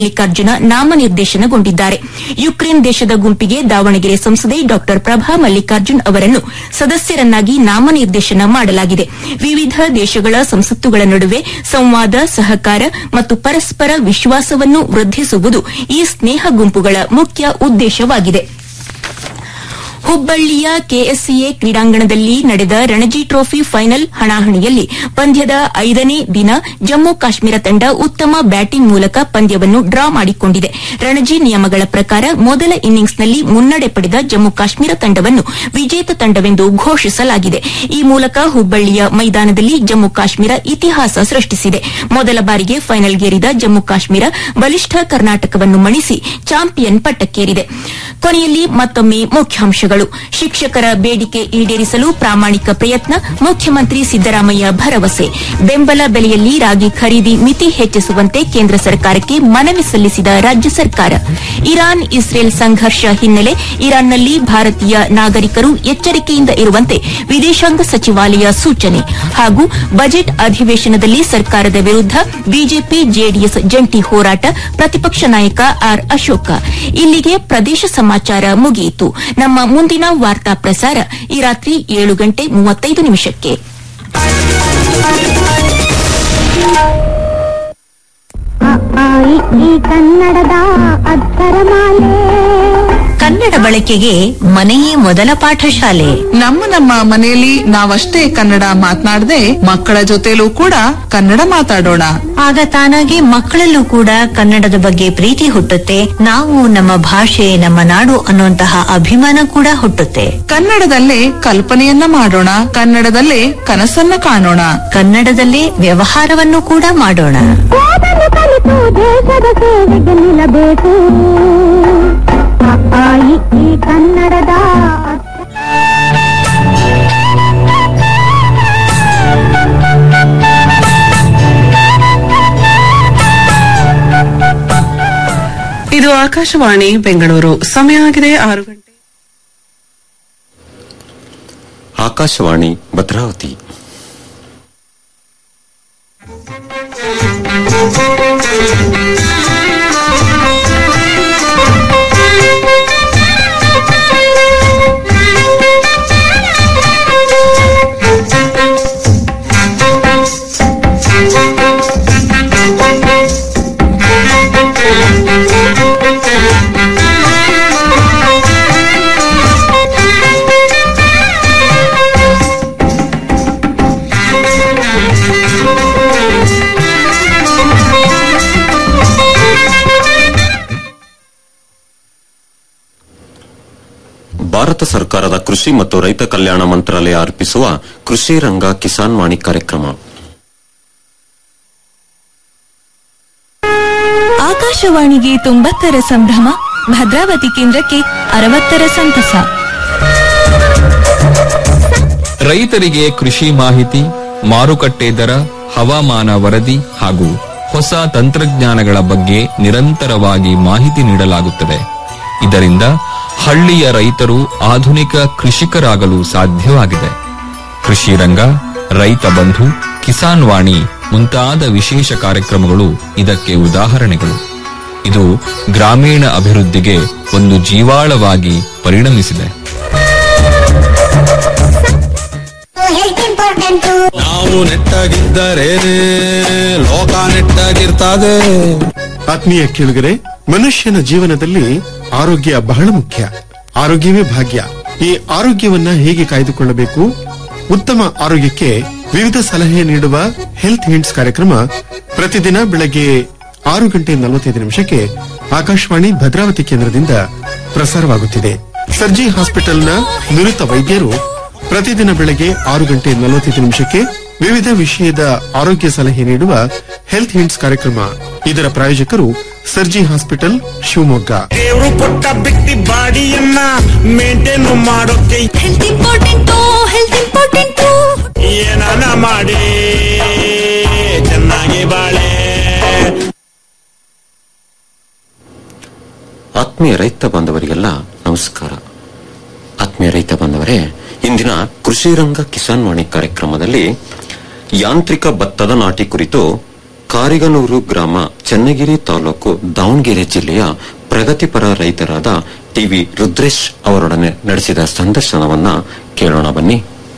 Mallikarjuna ನಾಮನಿರ್ದೇಶನಗೊಂಡಿದ್ದಾರೆ Ukraine ದೇಶದ ಗುಂಪಿಗೆ ದಾವಣಗೆರೆ ಸಂಸದೆ ಡಾ ಪ್ರಭಾ ಮಲ್ಲಿಕಾರ್ಜುನ್ ಅವರನ್ನು ಸದಸ್ಯರನ್ನಾಗಿ ನಾಮನಿರ್ದೇಶನ ಮಾಡಲಾಗಿದೆ ವಿವಿಧ ದೇಶಗಳ ಸಂಸತ್ತುಗಳ ನಡುವೆ ಸಂವಾದ ಸಹಕಾರ ಮತ್ತು ಪರಸ್ಪರ ವಿಶ್ವಾಸವನ್ನು ವೃದ್ಧಿಸುವುದು ಈ ಸ್ನೇಹ ಗುಂಪುಗಳ ಮುಖ್ಯ ಉದ್ದೇಶವಾಗಿದೆ ಹುಬ್ಬಳ್ಳಿಯ ಕೆಎಸ್ಸಿಎ ಕ್ರೀಡಾಂಗಣದಲ್ಲಿ ನಡೆದ ರಣಜಿ ಟ್ರೋಫಿ ಫೈನಲ್ ಹಣಾಹಣಿಯಲ್ಲಿ ಪಂದ್ಯದ ಐದನೇ ದಿನ ಜಮ್ಮು ಕಾಶ್ಮೀರ ತಂಡ ಉತ್ತಮ ಬ್ಯಾಟಿಂಗ್ ಮೂಲಕ ಪಂದ್ಯವನ್ನು ಡ್ರಾ ಮಾಡಿಕೊಂಡಿದೆ ರಣಜಿ ನಿಯಮಗಳ ಪ್ರಕಾರ ಮೊದಲ ಇನ್ನಿಂಗ್ಸ್ನಲ್ಲಿ ಮುನ್ನಡೆ ಪಡೆದ ಜಮ್ಮು ಕಾಶ್ಮೀರ ತಂಡವನ್ನು ವಿಜೇತ ತಂಡವೆಂದು ಘೋಷಿಸಲಾಗಿದೆ ಈ ಮೂಲಕ ಹುಬ್ಬಳ್ಳಿಯ ಮೈದಾನದಲ್ಲಿ ಜಮ್ಮು ಕಾಶ್ಮೀರ ಇತಿಹಾಸ ಸೃಷ್ಟಿಸಿದೆ ಮೊದಲ ಬಾರಿಗೆ ಫೈನಲ್ಗೇರಿದ ಜಮ್ಮು ಕಾಶ್ಮೀರ ಬಲಿಷ್ಠ ಕರ್ನಾಟಕವನ್ನು ಮಣಿಸಿ ಚಾಂಪಿಯನ್ ಪಟ್ಟಕ್ಕೇರಿದೆ ಕೊನೆಯಲ್ಲಿ ಮತ್ತೊಮ್ಮೆ ಮುಖ್ಯಾಂಶಗಳು ಶಿಕ್ಷಕರ ಬೇಡಿಕೆ ಈಡೇರಿಸಲು ಪ್ರಾಮಾಣಿಕ ಪ್ರಯತ್ನ ಮುಖ್ಯಮಂತ್ರಿ ಸಿದ್ದರಾಮಯ್ಯ ಭರವಸೆ ಬೆಂಬಲ ಬೆಲೆಯಲ್ಲಿ ರಾಗಿ ಖರೀದಿ ಮಿತಿ ಹೆಚ್ಚಿಸುವಂತೆ ಕೇಂದ್ರ ಸರ್ಕಾರಕ್ಕೆ ಮನವಿ ಸಲ್ಲಿಸಿದ ರಾಜ್ಯ ಸರ್ಕಾರ ಇರಾನ್ ಇಸ್ರೇಲ್ ಸಂಘರ್ಷ ಹಿನ್ನೆಲೆ ಇರಾನ್ನಲ್ಲಿ ಭಾರತೀಯ ನಾಗರಿಕರು ಎಚ್ಚರಿಕೆಯಿಂದ ಇರುವಂತೆ ವಿದೇಶಾಂಗ ಸಚಿವಾಲಯ ಸೂಚನೆ ಹಾಗೂ ಬಜೆಟ್ ಅಧಿವೇಶನದಲ್ಲಿ ಸರ್ಕಾರದ ವಿರುದ್ಧ ಬಿಜೆಪಿ ಜೆಡಿಎಸ್ ಜಂಟಿ ಹೋರಾಟ ಪ್ರತಿಪಕ್ಷ ನಾಯಕ ಆರ್ ಅಶೋಕ ಇಲ್ಲಿಗೆ ಪ್ರದೇಶ ಸಮಾಚಾರ ಮುಗಿಯಿತು ನಮ್ಮ ಮುಂದಿನ ವಾರ್ತಾ ಪ್ರಸಾರ ಈ ರಾತ್ರಿ ಏಳು ಗಂಟೆ ಮೂವತ್ತೈದು ನಿಮಿಷಕ್ಕೆ ಅ, ಆ, ಇ, ಈ ಕನ್ನಡದ ಅಕ್ಷರಮಾಲೆ ಕನ್ನಡ ಬಳಕೆಗೆ ಮನೆಯೇ ಮೊದಲ ಪಾಠಶಾಲೆ ನಮ್ಮ ನಮ್ಮ ಮನೆಯಲ್ಲಿ ನಾವಷ್ಟೇ ಕನ್ನಡ ಮಾತನಾಡದೆ ಮಕ್ಕಳ ಜೊತೆಲೂ ಕೂಡ ಕನ್ನಡ ಮಾತಾಡೋಣ ಆಗ ತಾನಾಗಿ ಮಕ್ಕಳಲ್ಲೂ ಕೂಡ ಕನ್ನಡದ ಬಗ್ಗೆ ಪ್ರೀತಿ ಹುಟ್ಟುತ್ತೆ ನಾವು ನಮ್ಮ ಭಾಷೆ ನಮ್ಮ ನಾಡು ಅನ್ನುವಂತಹ ಅಭಿಮಾನ ಕೂಡ ಹುಟ್ಟುತ್ತೆ ಕನ್ನಡದಲ್ಲೇ ಕಲ್ಪನೆಯನ್ನ ಮಾಡೋಣ ಕನ್ನಡದಲ್ಲೇ ಕನಸನ್ನ ಕಾಣೋಣ ಕನ್ನಡದಲ್ಲೇ ವ್ಯವಹಾರವನ್ನು ಕೂಡ ಮಾಡೋಣ ಓದಲು ಕಲಿತು ದೇಶದ ಸೇವೆಗೆ ನಿಲ್ಲಬೇಕು ಅ, ಆ, ಇ, ಈ ಕನ್ನಡದ ಅಕ್ಷರ ಇದು ಆಕಾಶವಾಣಿ ಬೆಂಗಳೂರು ಸಮಯ ಆಗಿದೆ ಆರು ಗಂಟೆ ಆಕಾಶವಾಣಿ ಭದ್ರಾವತಿ ಭಾರತ ಸರ್ಕಾರದ ಕೃಷಿ ಮತ್ತು ರೈತ ಕಲ್ಯಾಣ ಮಂತ್ರಾಲಯ ಅರ್ಪಿಸುವ ಕೃಷಿ ರಂಗ ಕಿಸಾನ್ ವಾಣಿ ಕಾರ್ಯಕ್ರಮ ಆಕಾಶವಾಣಿಗೆ ತೊಂಬತ್ತರ ಸಂಭ್ರಮ ಭದ್ರಾವತಿ ಕೇಂದ್ರಕ್ಕೆ ಅರವತ್ತರ ಸಂತಸ ರೈತರಿಗೆ ಕೃಷಿ ಮಾಹಿತಿ ಮಾರುಕಟ್ಟೆ ದರ ಹವಾಮಾನ ವರದಿ ಹಾಗೂ ಹೊಸ ತಂತ್ರಜ್ಞಾನಗಳ ಬಗ್ಗೆ ನಿರಂತರವಾಗಿ ಮಾಹಿತಿ ನೀಡಲಾಗುತ್ತದೆ ಇದರಿಂದ ಹಳ್ಳಿಯ ರೈತರು ಆಧುನಿಕ ಕೃಷಿಕರಾಗಲು ಸಾಧ್ಯವಾಗಿದೆ ಕೃಷಿ ರಂಗ ರೈತ ಬಂಧು ಕಿಸಾನ್ ವಾಣಿ ಮುಂತಾದ ವಿಶೇಷ ಕಾರ್ಯಕ್ರಮಗಳು ಇದಕ್ಕೆ ಉದಾಹರಣೆಗಳು ಇದು ಗ್ರಾಮೀಣ ಅಭಿವೃದ್ಧಿಗೆ ಒಂದು ಜೀವಾಳವಾಗಿ ಪರಿಣಮಿಸಿದೆ ನಾವು ನೆಟ್ಟಾಗಿದ್ದರೇನೆ ಲೋಕ ನೆಟ್ಟಾಗಿರ್ತದೆ ಆತ್ಮೀಯ ಕೇಳುಗರೆ ಮನುಷ್ಯನ ಜೀವನದಲ್ಲಿ ಆರೋಗ್ಯ ಬಹಳ ಮುಖ್ಯ ಆರೋಗ್ಯವೇ ಭಾಗ್ಯ ಈ ಆರೋಗ್ಯವನ್ನ ಹೇಗೆ ಕಾಯ್ದುಕೊಳ್ಳಬೇಕು ಉತ್ತಮ ಆರೋಗ್ಯಕ್ಕೆ ವಿವಿಧ ಸಲಹೆ ನೀಡುವ ಹೆಲ್ತ್ ಹಿಂಟ್ಸ್ ಕಾರ್ಯಕ್ರಮ ಪ್ರತಿದಿನ ಬೆಳಗ್ಗೆ ಆರು ಗಂಟೆ ನಲವತ್ತೈದು ನಿಮಿಷಕ್ಕೆ ಆಕಾಶವಾಣಿ ಭದ್ರಾವತಿ ಕೇಂದ್ರದಿಂದ ಪ್ರಸಾರವಾಗುತ್ತಿದೆ ಸರ್ಜಿ ಹಾಸ್ಪಿಟಲ್ನ ನುರಿತ ವೈದ್ಯರು ಪ್ರತಿದಿನ ಬೆಳಗ್ಗೆ ಆರು ಗಂಟೆ ನಲವತ್ತೈದು ನಿಮಿಷಕ್ಕೆ ವಿವಿಧ ವಿಷಯದ ಆರೋಗ್ಯ ಸಲಹೆ ನೀಡುವ ಹೆಲ್ತ್ ಹಿಂಟ್ಸ್ ಕಾರ್ಯಕ್ರಮ ಇದರ ಪ್ರಾಯೋಜಕರು ಸರ್ಜಿ ಹಾಸ್ಪಿಟಲ್ ಶಿವಮೊಗ್ಗ ದೇವ್ರು ಕೊಟ್ಟ ಬಿಟ್ಟಿ ಬಾಡಿಯನ್ನ ಮೇಂಟೈನ್ ಮಾಡೋಕೆ ಹೆಲ್ತ್ ಇಂಪಾರ್ಟೆಂಟು ಹೆಲ್ತ್ ಇಂಪಾರ್ಟೆಂಟು ಏನಾನ ಮಾಡಿ ಚೆನ್ನಾಗಿ ಬಾಳೆ ಆತ್ಮೀಯ ರೈತ ಬಾಂಧವರಿಗೆಲ್ಲ ನಮಸ್ಕಾರ ಆತ್ಮೀಯ ರೈತ ಬಾಂಧವರೇ ಇಂದಿನ ಕೃಷಿ ರಂಗ ಕಿಸಾನ್ ವಾಣಿ ಕಾರ್ಯಕ್ರಮದಲ್ಲಿ ಯಾಂತ್ರಿಕ ಭತ್ತದ ನಾಟಿ ಕುರಿತು ಕಾರಿಗನೂರು ಗ್ರಾಮ ಚನ್ನಗಿರಿ ತಾಲೂಕು ದಾವಣಗೆರೆ ಜಿಲ್ಲೆಯ ಪ್ರಗತಿಪರ ರೈತರಾದ ಟಿವಿ ರುದ್ರೇಶ್ ಅವರೊಡನೆ ನಡೆಸಿದ ಸಂದರ್ಶನವನ್ನ ಕೇಳೋಣ ಬನ್ನಿ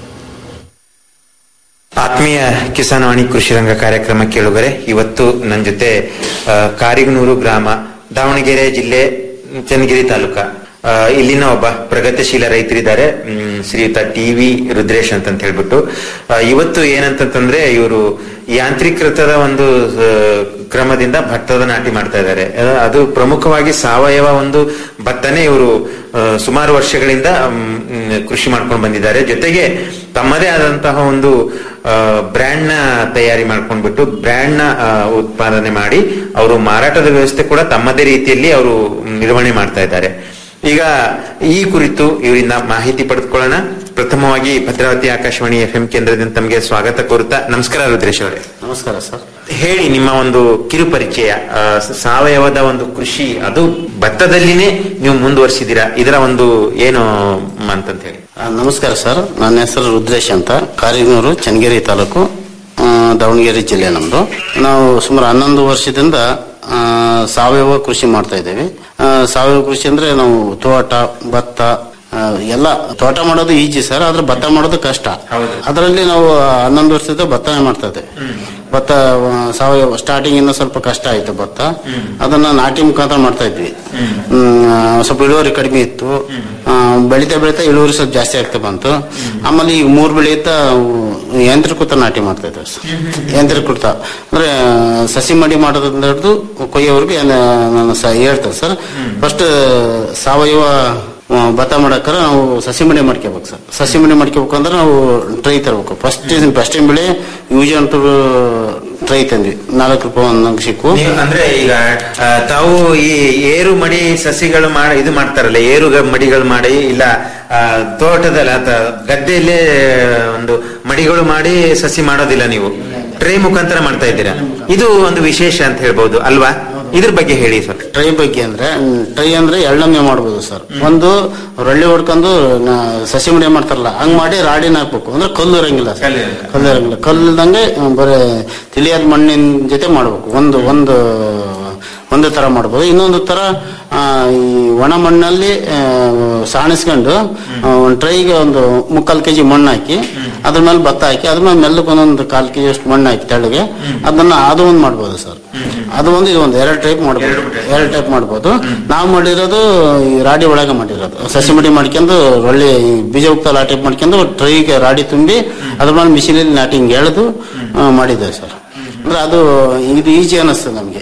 ಆತ್ಮೀಯ ಕಿಸಾನವಾಣಿ ಕೃಷಿ ರಂಗ ಕಾರ್ಯಕ್ರಮ ಕೇಳುಗರೆ ಇವತ್ತು ನನ್ನ ಜೊತೆ ಆ, ಕಾರಿಗನೂರು ಗ್ರಾಮ ದಾವಣಗೆರೆ ಜಿಲ್ಲೆ ಚನ್ನಗಿರಿ ತಾಲೂಕ ಆ, ಇಲ್ಲಿನ ಒಬ್ಬ ಪ್ರಗತಿಶೀಲ ರೈತರಿದ್ದಾರೆ ಮ್, ಶ್ರೀಯುತ ಟಿ ವಿ ರುದ್ರೇಶ್ ಅಂತ ಹೇಳ್ಬಿಟ್ಟು ಆ, ಇವತ್ತು ಏನಂತಂದ್ರೆ ಇವರು ಯಾಂತ್ರೀಕೃತದ ಒಂದು ಆ, ಕ್ರಮದಿಂದ ಭತ್ತದ ನಾಟಿ ಮಾಡ್ತಾ ಇದ್ದಾರೆ ಆ, ಅದು ಪ್ರಮುಖವಾಗಿ ಸಾವಯವ ಒಂದು ಭತ್ತನೇ ಇವರು ಸುಮಾರು ವರ್ಷಗಳಿಂದ ಮ್, ಮ್, ಕೃಷಿ ಮಾಡ್ಕೊಂಡು ಬಂದಿದ್ದಾರೆ ಜೊತೆಗೆ ತಮ್ಮದೇ ಆದಂತಹ ಒಂದು ಬ್ರ್ಯಾಂಡ್ ನ ತಯಾರಿ ಮಾಡ್ಕೊಂಡ್ಬಿಟ್ಟು ಬ್ರ್ಯಾಂಡ್ ನ ಆ, ಉತ್ಪಾದನೆ ಮಾಡಿ ಅವರು ಮಾರಾಟದ ವ್ಯವಸ್ಥೆ ಕೂಡ ತಮ್ಮದೇ ರೀತಿಯಲ್ಲಿ ಅವರು ನಿರ್ವಹಣೆ ಮಾಡ್ತಾ ಇದ್ದಾರೆ ಈಗ ಈ ಕುರಿತು ಇವರಿಂದ ಮಾಹಿತಿ ಪಡೆದುಕೊಳ್ಳೋಣ ಪ್ರಥಮವಾಗಿ ಭದ್ರಾವತಿ ಆಕಾಶವಾಣಿ ಎಫ್ ಎಂ ಕೇಂದ್ರದಿಂದ ತಮಗೆ ಸ್ವಾಗತ ಕೋರುತ್ತಾ ನಮಸ್ಕಾರ ರುದ್ರೇಶ್ ಅವರೇ ನಮಸ್ಕಾರ ಸರ್ ಹೇಳಿ ನಿಮ್ಮ ಒಂದು ಕಿರು ಪರಿಚಯ ಆ, ಸಾವಯವದ ಒಂದು ಕೃಷಿ ಅದು ಭತ್ತದಲ್ಲಿನೇ ನೀವು ಮುಂದುವರಿಸಿದ್ದೀರಾ ಇದರ ಒಂದು ಏನು ಅಂತಂತ ಹೇಳಿ ಆ, ನಮಸ್ಕಾರ ಸರ್ ನನ್ನ ಹೆಸರು ರುದ್ರೇಶ್ ಅಂತ ಕಾರಿಗನೂರು ಚನ್ನಗಿರಿ ತಾಲೂಕು ಆ, ದಾವಣಗೆರೆ ಜಿಲ್ಲೆ ನಮ್ದು ನಾವು ಸುಮಾರು ಹನ್ನೊಂದು ವರ್ಷದಿಂದ ಆ, ಸಾವಯವ ಕೃಷಿ ಮಾಡ್ತಾ ಇದ್ದೇವೆ ಆ, ಸಾವಯವ ಕೃಷಿ ಅಂದ್ರೆ ನಾವು ತೋಟ ಭತ್ತ ಆ, ಎಲ್ಲ ತೋಟ ಮಾಡೋದು ಈಜಿ ಸರ್ ಆದ್ರೆ ಭತ್ತ ಮಾಡೋದು ಕಷ್ಟ ಅದರಲ್ಲಿ ನಾವು ಹನ್ನೊಂದು ವರ್ಷದಿಂದ ಭತ್ತನೇ ಮಾಡ್ತಾ ಇದ್ದೇವೆ ಭತ್ತ ಆ, ಸಾವಯವ ಸ್ಟಾರ್ಟಿಂಗ್ ಇಂದ ಸ್ವಲ್ಪ ಕಷ್ಟ ಆಯ್ತು ಭತ್ತ ಅದನ್ನ ನಾಟಿ ಮುಖಾಂತರ ಮಾಡ್ತಾ ಇದ್ವಿ ಹ್ಮ್, ಸ್ವಲ್ಪ ಇಳುವರಿ ಕಡಿಮೆ ಇತ್ತು ಆ, ಬೆಳಿತಾ ಬೆಳಿತಾ ಇಳುವರಿ ಸ್ವಲ್ಪ ಜಾಸ್ತಿ ಆಗ್ತಾ ಬಂತು ಆಮೇಲೆ ಈಗ ಮೂರ್ ಬೆಳೆಯುತ್ತ ಯಂತ್ರೀಕೃತ ನಾಟಿ ಮಾಡ್ತಾ ಇದ್ದೇವೆ ಸರ್. ಯಂತ್ರೀಕೃತ ಅಂದ್ರೆ ಆ, ಸಸಿ ಮಡಿ ಮಾಡೋದ್ರಿಂದ ಹಿಡಿದು ಕೊಯ್ಯೋವರೆಗೂ ಏನ್- ನಾನು ಸ- ಹೇಳ್ತೇನೆ ಸರ್ ಫಸ್ಟ್ ಸಾವಯವ ಆ, ಭತ್ತ ಮಾಡಕ್ಕಾರ ನಾವು ಸಸಿ ಮಡಿ ಮಾಡ್ಕೋಬೇಕು ಸರ್ ಸಸಿ ಮಡಿ ಮಾಡ್ಕೋಬೇಕು ಅಂದ್ರೆ ನಾವು ಟ್ರೈ ತರಬೇಕು ಫಸ್ಟ್ ಫಸ್ಟ್ ಬೆಳೆ ಯೂಸ್ ಅಂತ ಟ್ರೈ ತಂದ್ವಿ ನಾಲ್ಕು ರೂಪಾಯಿ ಒಂದೊಂದು ಸಿಕ್ಕು ನೀವು ಅಂದ್ರೆ ಈಗ ಆ, ತಾವು ಈ ಏರು ಮಡಿ ಸಸಿಗಳು ಮಾಡಿ ಇದು ಮಾಡ್ತಾರಲ್ಲ ಏರು ಗ- ಮಡಿಗಳು ಮಾಡಿ ಇಲ್ಲ ಆ, ತೋಟದಲ್ಲಿ ಅಥವಾ ಗದ್ದೆಯಲ್ಲೇ ಒಂದು ಮಡಿಗಳು ಮಾಡಿ ಸಸಿ ಮಾಡೋದಿಲ್ಲ ನೀವು ಟ್ರೇ ಮುಖಾಂತರ ಮಾಡ್ತಾ ಇದ್ದೀರಾ ಇದು ಒಂದು ವಿಶೇಷ ಅಂತ ಹೇಳ್ಬೋದು ಅಲ್ವಾ ಇದ್ರ ಬಗ್ಗೆ ಹೇಳಿ ಸರ್ ಟ್ರೈ ಬಗ್ಗೆ ಅಂದ್ರೆ ಟ್ರೈ ಅಂದ್ರೆ ಎಳ್ಳಮ್ಮೆ ಮಾಡ್ಬೋದು ಸರ್ ಒಂದು ರೊಳ್ಳಿ ಹೊಡ್ಕೊಂಡು ನ- ಸಸಿ ಮಡಿ ಮಾಡ್ತಾರಲ್ಲ ಹಂಗ್ ಮಾಡಿ ರಾಡಿನ ಹಾಕ್ಬೇಕು ಅಂದ್ರೆ ಕಲ್ಲು ಇರಂಗಿಲ್ಲ ಸರ್ ಕಲ್ಲು ಇರಂಗಿಲ್ಲ ಕಲ್ಲು ಇಲ್ದಂಗೆ ಬರೀ ತಿಳಿಯಾದ ಮಣ್ಣಿನ ಜೊತೆ ಮಾಡ್ಬೇಕು ಒಂದು ಒಂದು ಒಂದು ತರ ಮಾಡ್ಬೋದು ಇನ್ನೊಂದು ತರ ಆ, ಈ ಒಣ ಮಣ್ಣಲ್ಲಿ ಆ, ಸಾಣಿಸ್ಕೊಂಡು ಆ, ಒಂದು ಟ್ರೈಗೆ ಒಂದು ಮುಕ್ಕಾಲು ಕೆಜಿ ಮಣ್ಣು ಹಾಕಿ ಅದ್ರ ಮೇಲೆ ಭತ್ತ ಹಾಕಿ ಅದ್ರ ಮೇಲೆ ಮೆಲ್ಲಕ್ಕೆ ಒಂದೊಂದು ಕಾಲು ಕೆಜಿ ಅಷ್ಟು ಮಣ್ಣು ಹಾಕಿ ತೆಳಗೆ ಅದನ್ನ ಅದು ಒಂದು ಮಾಡ್ಬೋದು ಸರ್ ಅದು ಒಂದು ಇದು ಒಂದು ಎರಡು ಟೈಪ್ ಮಾಡ್ಬೋದು ಎರಡು ಟೈಪ್ ಮಾಡ್ಬೋದು ನಾವು ಮಾಡಿರೋದು ಈ ರಾಡಿ ಒಳಗೆ ಮಾಡಿರೋದು ಸಸಿ ಮಡಿ ಮಾಡ್ಕೊಂಡು ಒಳ್ಳೆ ಈ ಬೀಜ ಉಕ್ತ ಲಾಟಿ ಮಾಡ್ಕೊಂಡು ಟ್ರೈಗೆ ರಾಡಿ ತುಂಬಿ ಅದ್ರ ಮೇಲೆ ಮಿಷಿನಲ್ಲಿ ನಾಟಿ ಹಿಂಗೆ ಎಳೆದು ಆ, ಮಾಡಿದ್ದೇವೆ ಸರ್ ಅಂದ್ರೆ ಅದು ಇದು ಈಜಿ ಅನಿಸ್ತದೆ ನಮಗೆ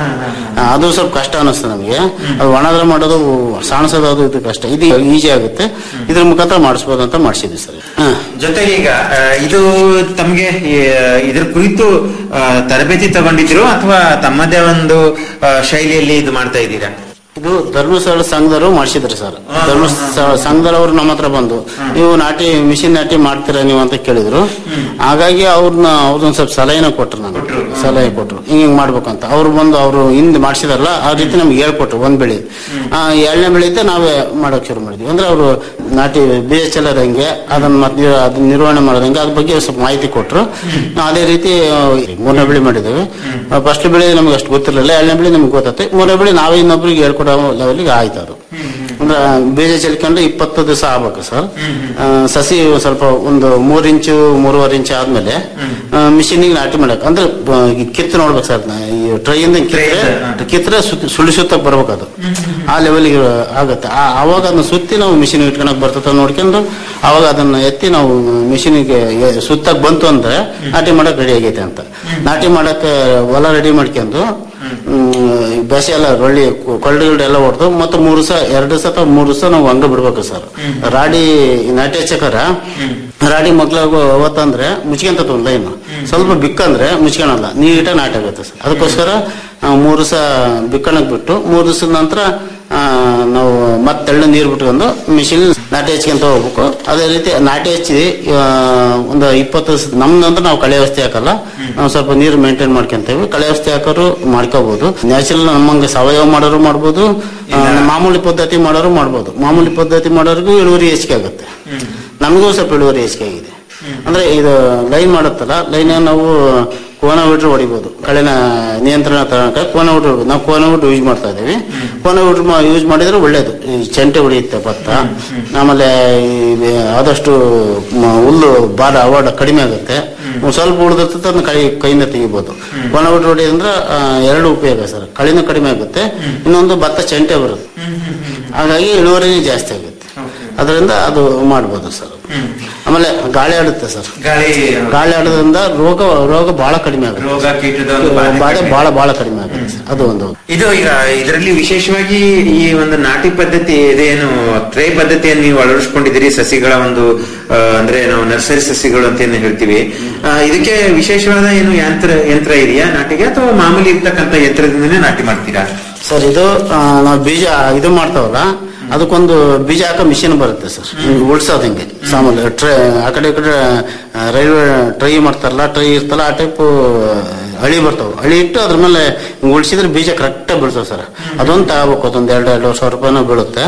ಅದು ಸ್ವಲ್ಪ ಕಷ್ಟ ಅನಿಸ್ತದೆ ನಮಗೆ ಅದು ಒಣದ್ರೆ ಮಾಡೋದು ಸಾಣಿಸೋದು ಅದು ಇದು ಕಷ್ಟ ಇದು ಈಜಿ ಆಗುತ್ತೆ ಇದ್ರ ಮುಖಾಂತರ ಮಾಡಿಸ್ಬೋದು ಅಂತ ಮಾಡಿಸಿದ್ವಿ ಸರ್ ಹಾ ಜೊತೆಗೆ ಈಗ ಆ, ಇದು ತಮ್ಗೆ ಈ, ಇದ್ರ ಕುರಿತು ಆ, ತರಬೇತಿ ತಗೊಂಡಿದ್ರು ಅಥವಾ ತಮ್ಮದೇ ಒಂದು ಆ, ಶೈಲಿಯಲ್ಲಿ ಇದು ಮಾಡ್ತಾ ಇದ್ದೀರಾ ಇದು ಧರ್ಮಸ್ಥಳ ಸಂಘದವರು ಮಾಡಿಸಿದ್ರಿ ಸರ್ ಧರ್ಮಸ್ಥಳ ಸಂಘದವರು ನಮ್ಮ ಹತ್ರ ಬಂದು ನೀವು ನಾಟಿ ಮಿಷಿನ್ ನಾಟಿ ಮಾಡ್ತೀರಾ ನೀವು ಅಂತ ಕೇಳಿದ್ರು ಹಾಗಾಗಿ ಅವ್ರನ್ನ ಅವ್ರನ್ನ ಸ್ವಲ್ಪ ಸಲಹೆನ ಕೊಟ್ರು ನಾನು ಸಲಹೆ ಕೊಟ್ರು ಹಿಂಗ್ ಹಿಂಗ್ ಮಾಡ್ಬೇಕಂತ ಅವ್ರು ಬಂದು ಅವರು ಹಿಂದೆ ಮಾಡಿಸಿದಾರಲ್ಲ ಆ ರೀತಿ ನಮ್ಗೆ ಹೇಳ್ಕೊಟ್ರು ಒಂದ್ ಬೆಳೆ ಆ, ಎರಡನೇ ಬೆಳೆ ಇದ್ದ ನಾವೇ ಮಾಡಕ್ ಶುರು ಮಾಡಿದ್ವಿ ಅಂದ್ರೆ ಅವರು ನಾಟಿ ಬೀಜ ಚೆಲ್ಲೋದ್ ಹೆಂಗೆ ಅದನ್ನ ಮತ್ತೆ ಅದನ್ನ ನಿರ್ವಹಣೆ ಮಾಡೋದ್ ಹೆಂಗೆ ಅದ್ರ ಬಗ್ಗೆ ಸ್ವಲ್ಪ ಮಾಹಿತಿ ಕೊಟ್ರು ನಾವು ಅದೇ ರೀತಿ ಆ, ಮೂರನೇ ಬೆಳೆ ಮಾಡಿದ್ದೇವೆ ಫಸ್ಟ್ ಬೆಳೆ ನಮ್ಗೆ ಅಷ್ಟು ಗೊತ್ತಿರಲಿಲ್ಲ ಎರಡನೇ ಬೆಳೆ ನಮ್ಗೆ ಗೊತ್ತಾಯ್ತು ಮೂರನೇ ಬೆಳೆ ನಾವೇ ಇನ್ನೊಬ್ರಿಗೆ ಹೇಳ್ಕೊಡೋ ಲೆವೆಲ್ಗೆ ಆಯ್ತು ಅದು ಅಂದ್ರೆ ಬೀಜ ಚೆಲ್ಕೊಂಡ್ರೆ ಇಪ್ಪತ್ತು ದಿವಸ ಆಗ್ಬೇಕು ಸರ್ ಆ, ಸಸಿ ಒಂದ್ ಸ್ವಲ್ಪ ಒಂದು ಮೂರ್ ಇಂಚು ಮೂರುವರೆ ಇಂಚು ಆದ್ಮೇಲೆ ಮಿಷಿನಿಗೆ ನಾಟಿ ಮಾಡಕ್ ಅಂದ್ರೆ ಬ- ಈ ಕಿತ್ತು ನೋಡ್ಬೇಕು ಸರ್ ನಾ ಈ ಟ್ರೈಯಿಂದ ಕಿತ್ತರೆ ಕಿತ್ತರೆ ಸುತ್ತ ಸುಳಿ ಸುತ್ತಕ್ ಬರ್ಬೇಕು ಅದು ಆ ಲೆವೆಲ್ಗೆ ಆಗುತ್ತೆ ಆ- ಆವಾಗ ಅದನ್ನ ಸುತ್ತಿ ನಾವು ಮಿಷಿನ್ ಇಟ್ಕೊಳಕ್ ಬರ್ತದ ನೋಡ್ಕೊಂಡು ಅವಾಗ ಅದನ್ನ ಎತ್ತಿ ನಾವು ಮಿಷಿನಿಗೆ ಸುತ್ತಕ್ ಬಂತು ಅಂದ್ರೆ ನಾಟಿ ಮಾಡಕ್ ರೆಡಿ ಆಗೈತೆ ಅಂತ ನಾಟಿ ಮಾಡಕ್ ಹೊಲ ರೆಡಿ ಮಾಡ್ಕೊಂಡು ಹ್ಮ್, ಬೇಸೆ ಎಲ್ಲ ರೊಳ್ಳಿ ಕೊಳ್ಳಿ ಗಿಲ್ಡಿ ಎಲ್ಲ ಹೊಡೆದು ಮತ್ತೆ ಮೂರು ದಿವಸ ಎರಡು ದಿವಸ ಅಥವಾ ಮೂರು ದಿವಸ ನಾವು ಹಂಗ ಬಿಡ್ಬೇಕು ಸರ್ ರಾಡಿ ನಾಟಿ ಹಚ್ಚಕರ ರಾಡಿ ಮಕ್ಳಾಗ ಅವತ್ತಂದ್ರೆ ಮುಚ್ಕೊಂತ ಒಂದು ಲೈನ್ ಸ್ವಲ್ಪ ಬಿಕ್ಕಂದ್ರೆ ಮುಚ್ಕೊಳಲ್ಲ ನೀಟಾಗಿ ನಾಟಿ ಆಗುತ್ತೆ ಸರ್ ಅದಕ್ಕೋಸ್ಕರ ಆ, ಮೂರು ದಿವಸ ಬಿಕ್ಕಣಕ್ ಬಿಟ್ಟು ಮೂರು ದಿವಸದ ನಂತರ ಆ, ನಾವು ಮತ್ತೆ ತೆಳ್ಳ ನೀರು ಬಿಟ್ಕೊಂಡು ಮಿಷಿನ್ ನಾಟಿ ಹಚ್ಕೊಂತ ಹೋಗ್ಬೇಕು ಅದೇ ರೀತಿ ನಾಟಿ ಹಚ್ಚಿ ಆ, ಒಂದು ಇಪ್ಪತ್ತು ದಿವಸ ನಮ್ದಂದ್ರೆ ನಾವು ಕಳೆ ವ್ಯವಸ್ಥೆ ಹಾಕಲ್ಲ ನಾವು ಸ್ವಲ್ಪ ನೀರು ಮೇಂಟೈನ್ ಮಾಡ್ಕೊಂತೇವೆ ಕಳೆ ವ್ಯವಸ್ಥೆ ಹಾಕೋರು ಮಾಡ್ಕೋಬಹುದು ನ್ಯಾಚುರಲ್ ನಮ್ಮಂಗೆ ಸಾವಯವ ಮಾಡೋರು ಮಾಡ್ಬೋದು ಆ, ಮಾಮೂಲಿ ಪದ್ಧತಿ ಮಾಡೋರು ಮಾಡ್ಬೋದು ಮಾಮೂಲಿ ಪದ್ಧತಿ ಮಾಡೋರಿಗೂ ಇಳುವರಿ ಹೆಚ್ಚಿಗೆ ಆಗುತ್ತೆ ನಮಗೂ ಸ್ವಲ್ಪ ಇಳುವರಿ ಹೆಚ್ಚಿಗೆ ಆಗಿದೆ ಅಂದ್ರೆ ಇದು ಲೈನ್ ಮಾಡುತ್ತಲ್ಲ ಲೈನ್ ನಾವು ಕೋನ ಬಿಟ್ರೆ ಹೊಡಿಬೋದು ಕಳೆನ ನಿಯಂತ್ರಣ ತಗೊಳಕ ಕೋನ ಬಿಟ್ರೆ ಹೊಡಿಬೋದು. ನಾವು ಕೋನ ಬಿಟ್ಟು ಯೂಸ್ ಮಾಡ್ತಾ ಇದೀವಿ ಕೋನ ಬಿಟ್ರೆ ಯೂಸ್ ಮಾಡಿದ್ರೆ ಒಳ್ಳೇದು ಈ ಚೆಂಟೆ ಹೊಡಿಯುತ್ತೆ ಭತ್ತ ಆಮೇಲೆ ಈ ಆದಷ್ಟು ಮ- ಹುಲ್ಲು ಭಾರ ಅವಾರ್ಡ್ ಕಡಿಮೆ ಆಗುತ್ತೆ ಒಂದ್ ಸ್ವಲ್ಪ ಉಳಿದಿರ್ತದೆ ಅದನ್ನ ಕೈ ಕೈಯಿಂದ ತೆಗಿಬೋದು ಕೋನ ಬಿಟ್ಟು ಹೊಡಿಯೋದಂದ್ರೆ ಆ, ಎರಡು ಉಪಯೋಗ ಸರ್ ಕಳಿನೂ ಕಡಿಮೆ ಆಗುತ್ತೆ ಇನ್ನೊಂದು ಭತ್ತ ಚೆಂಟೆ ಬರುತ್ತೆ ಹಾಗಾಗಿ ಇಳುವರಿನೂ ಜಾಸ್ತಿ ಆಗುತ್ತೆ ಅದರಿಂದ ಅದು ಮಾಡ್ಬೋದು ಸರ್ ಆಮೇಲೆ ಗಾಳಿ ಆಡುತ್ತೆ ಸರ್ ಗಾಳಿ ಗಾಳಿ ಆಡೋದ್ರಿಂದ ರೋಗ ರೋಗ ಬಹಳ ಕಡಿಮೆ ಆಗುತ್ತೆ ರೋಗ ಕೀಟದ ಒಂದು ಬಾಧೆ ಬಾಧೆ ಕಡಿಮೆ. ಬಹಳ ಬಹಳ ಕಡಿಮೆ ಆಗುತ್ತೆ ಸರ್. ಅದು ಒಂದು ಇದು ಈಗ ಇದರಲ್ಲಿ ವಿಶೇಷವಾಗಿ ಈ ಒಂದು ನಾಟಿ ಪದ್ಧತಿ ಇದೇನು ಟ್ರೇ ಪದ್ಧತಿಯನ್ನು ನೀವು ಅಳವಡಿಸ್ಕೊಂಡಿದ್ದೀರಿ ಸಸಿಗಳ ಒಂದು ಆ, ಅಂದ್ರೆ ನಾವು ನರ್ಸರಿ ಸಸಿಗಳು ಅಂತ ಏನು ಹೇಳ್ತೀವಿ ಆ, ಇದಕ್ಕೆ ವಿಶೇಷವಾದ ಏನು ಯಂತ್ರ ಯಂತ್ರ ಇದೆಯಾ ನಾಟಿಗೆ ಅಥವಾ ಮಾಮೂಲಿ ಇರ್ತಕ್ಕಂಥ ಯಂತ್ರದಿಂದನೇ ನಾಟಿ ಮಾಡ್ತೀರಾ ಸರ್ ಇದು ಆ, ನಾವು ಬೀಜ ಇದು ಮಾಡ್ತಾವಲ್ಲ ಅದಕ್ಕೊಂದು ಬೀಜ ಹಾಕೋ ಮಿಷಿನ್ ಬರುತ್ತೆ ಸರ್ ಉಳ್ಸೋದು ಹಿಂಗೆ ಸಾಮಾನ್ಯ ಟ್ರೈ ಆ ಕಡೆ ಈ ಕಡೆ ಆ, ರೈಲ್ವೆ ಟ್ರೈ ಮಾಡ್ತಾರಲ್ಲ ಟ್ರೈ ಇರ್ತಲ್ಲ ಆ ಟೈಪ್ ಹಳಿ ಬರ್ತಾವೆ ಹಳಿ ಇಟ್ಟು ಅದ್ರ ಮೇಲೆ ಉಳ್ಸಿದ್ರೆ ಬೀಜ ಕರೆಕ್ಟ್ ಬೀಳ್ತಾವೆ ಸರ್ ಅದೊಂದು ತಗೋಬೇಕು ಅದೊಂದು ಎರಡು ಎರಡು ಸಾವಿರ ರೂಪಾಯಿನೂ ಬೀಳುತ್ತೆ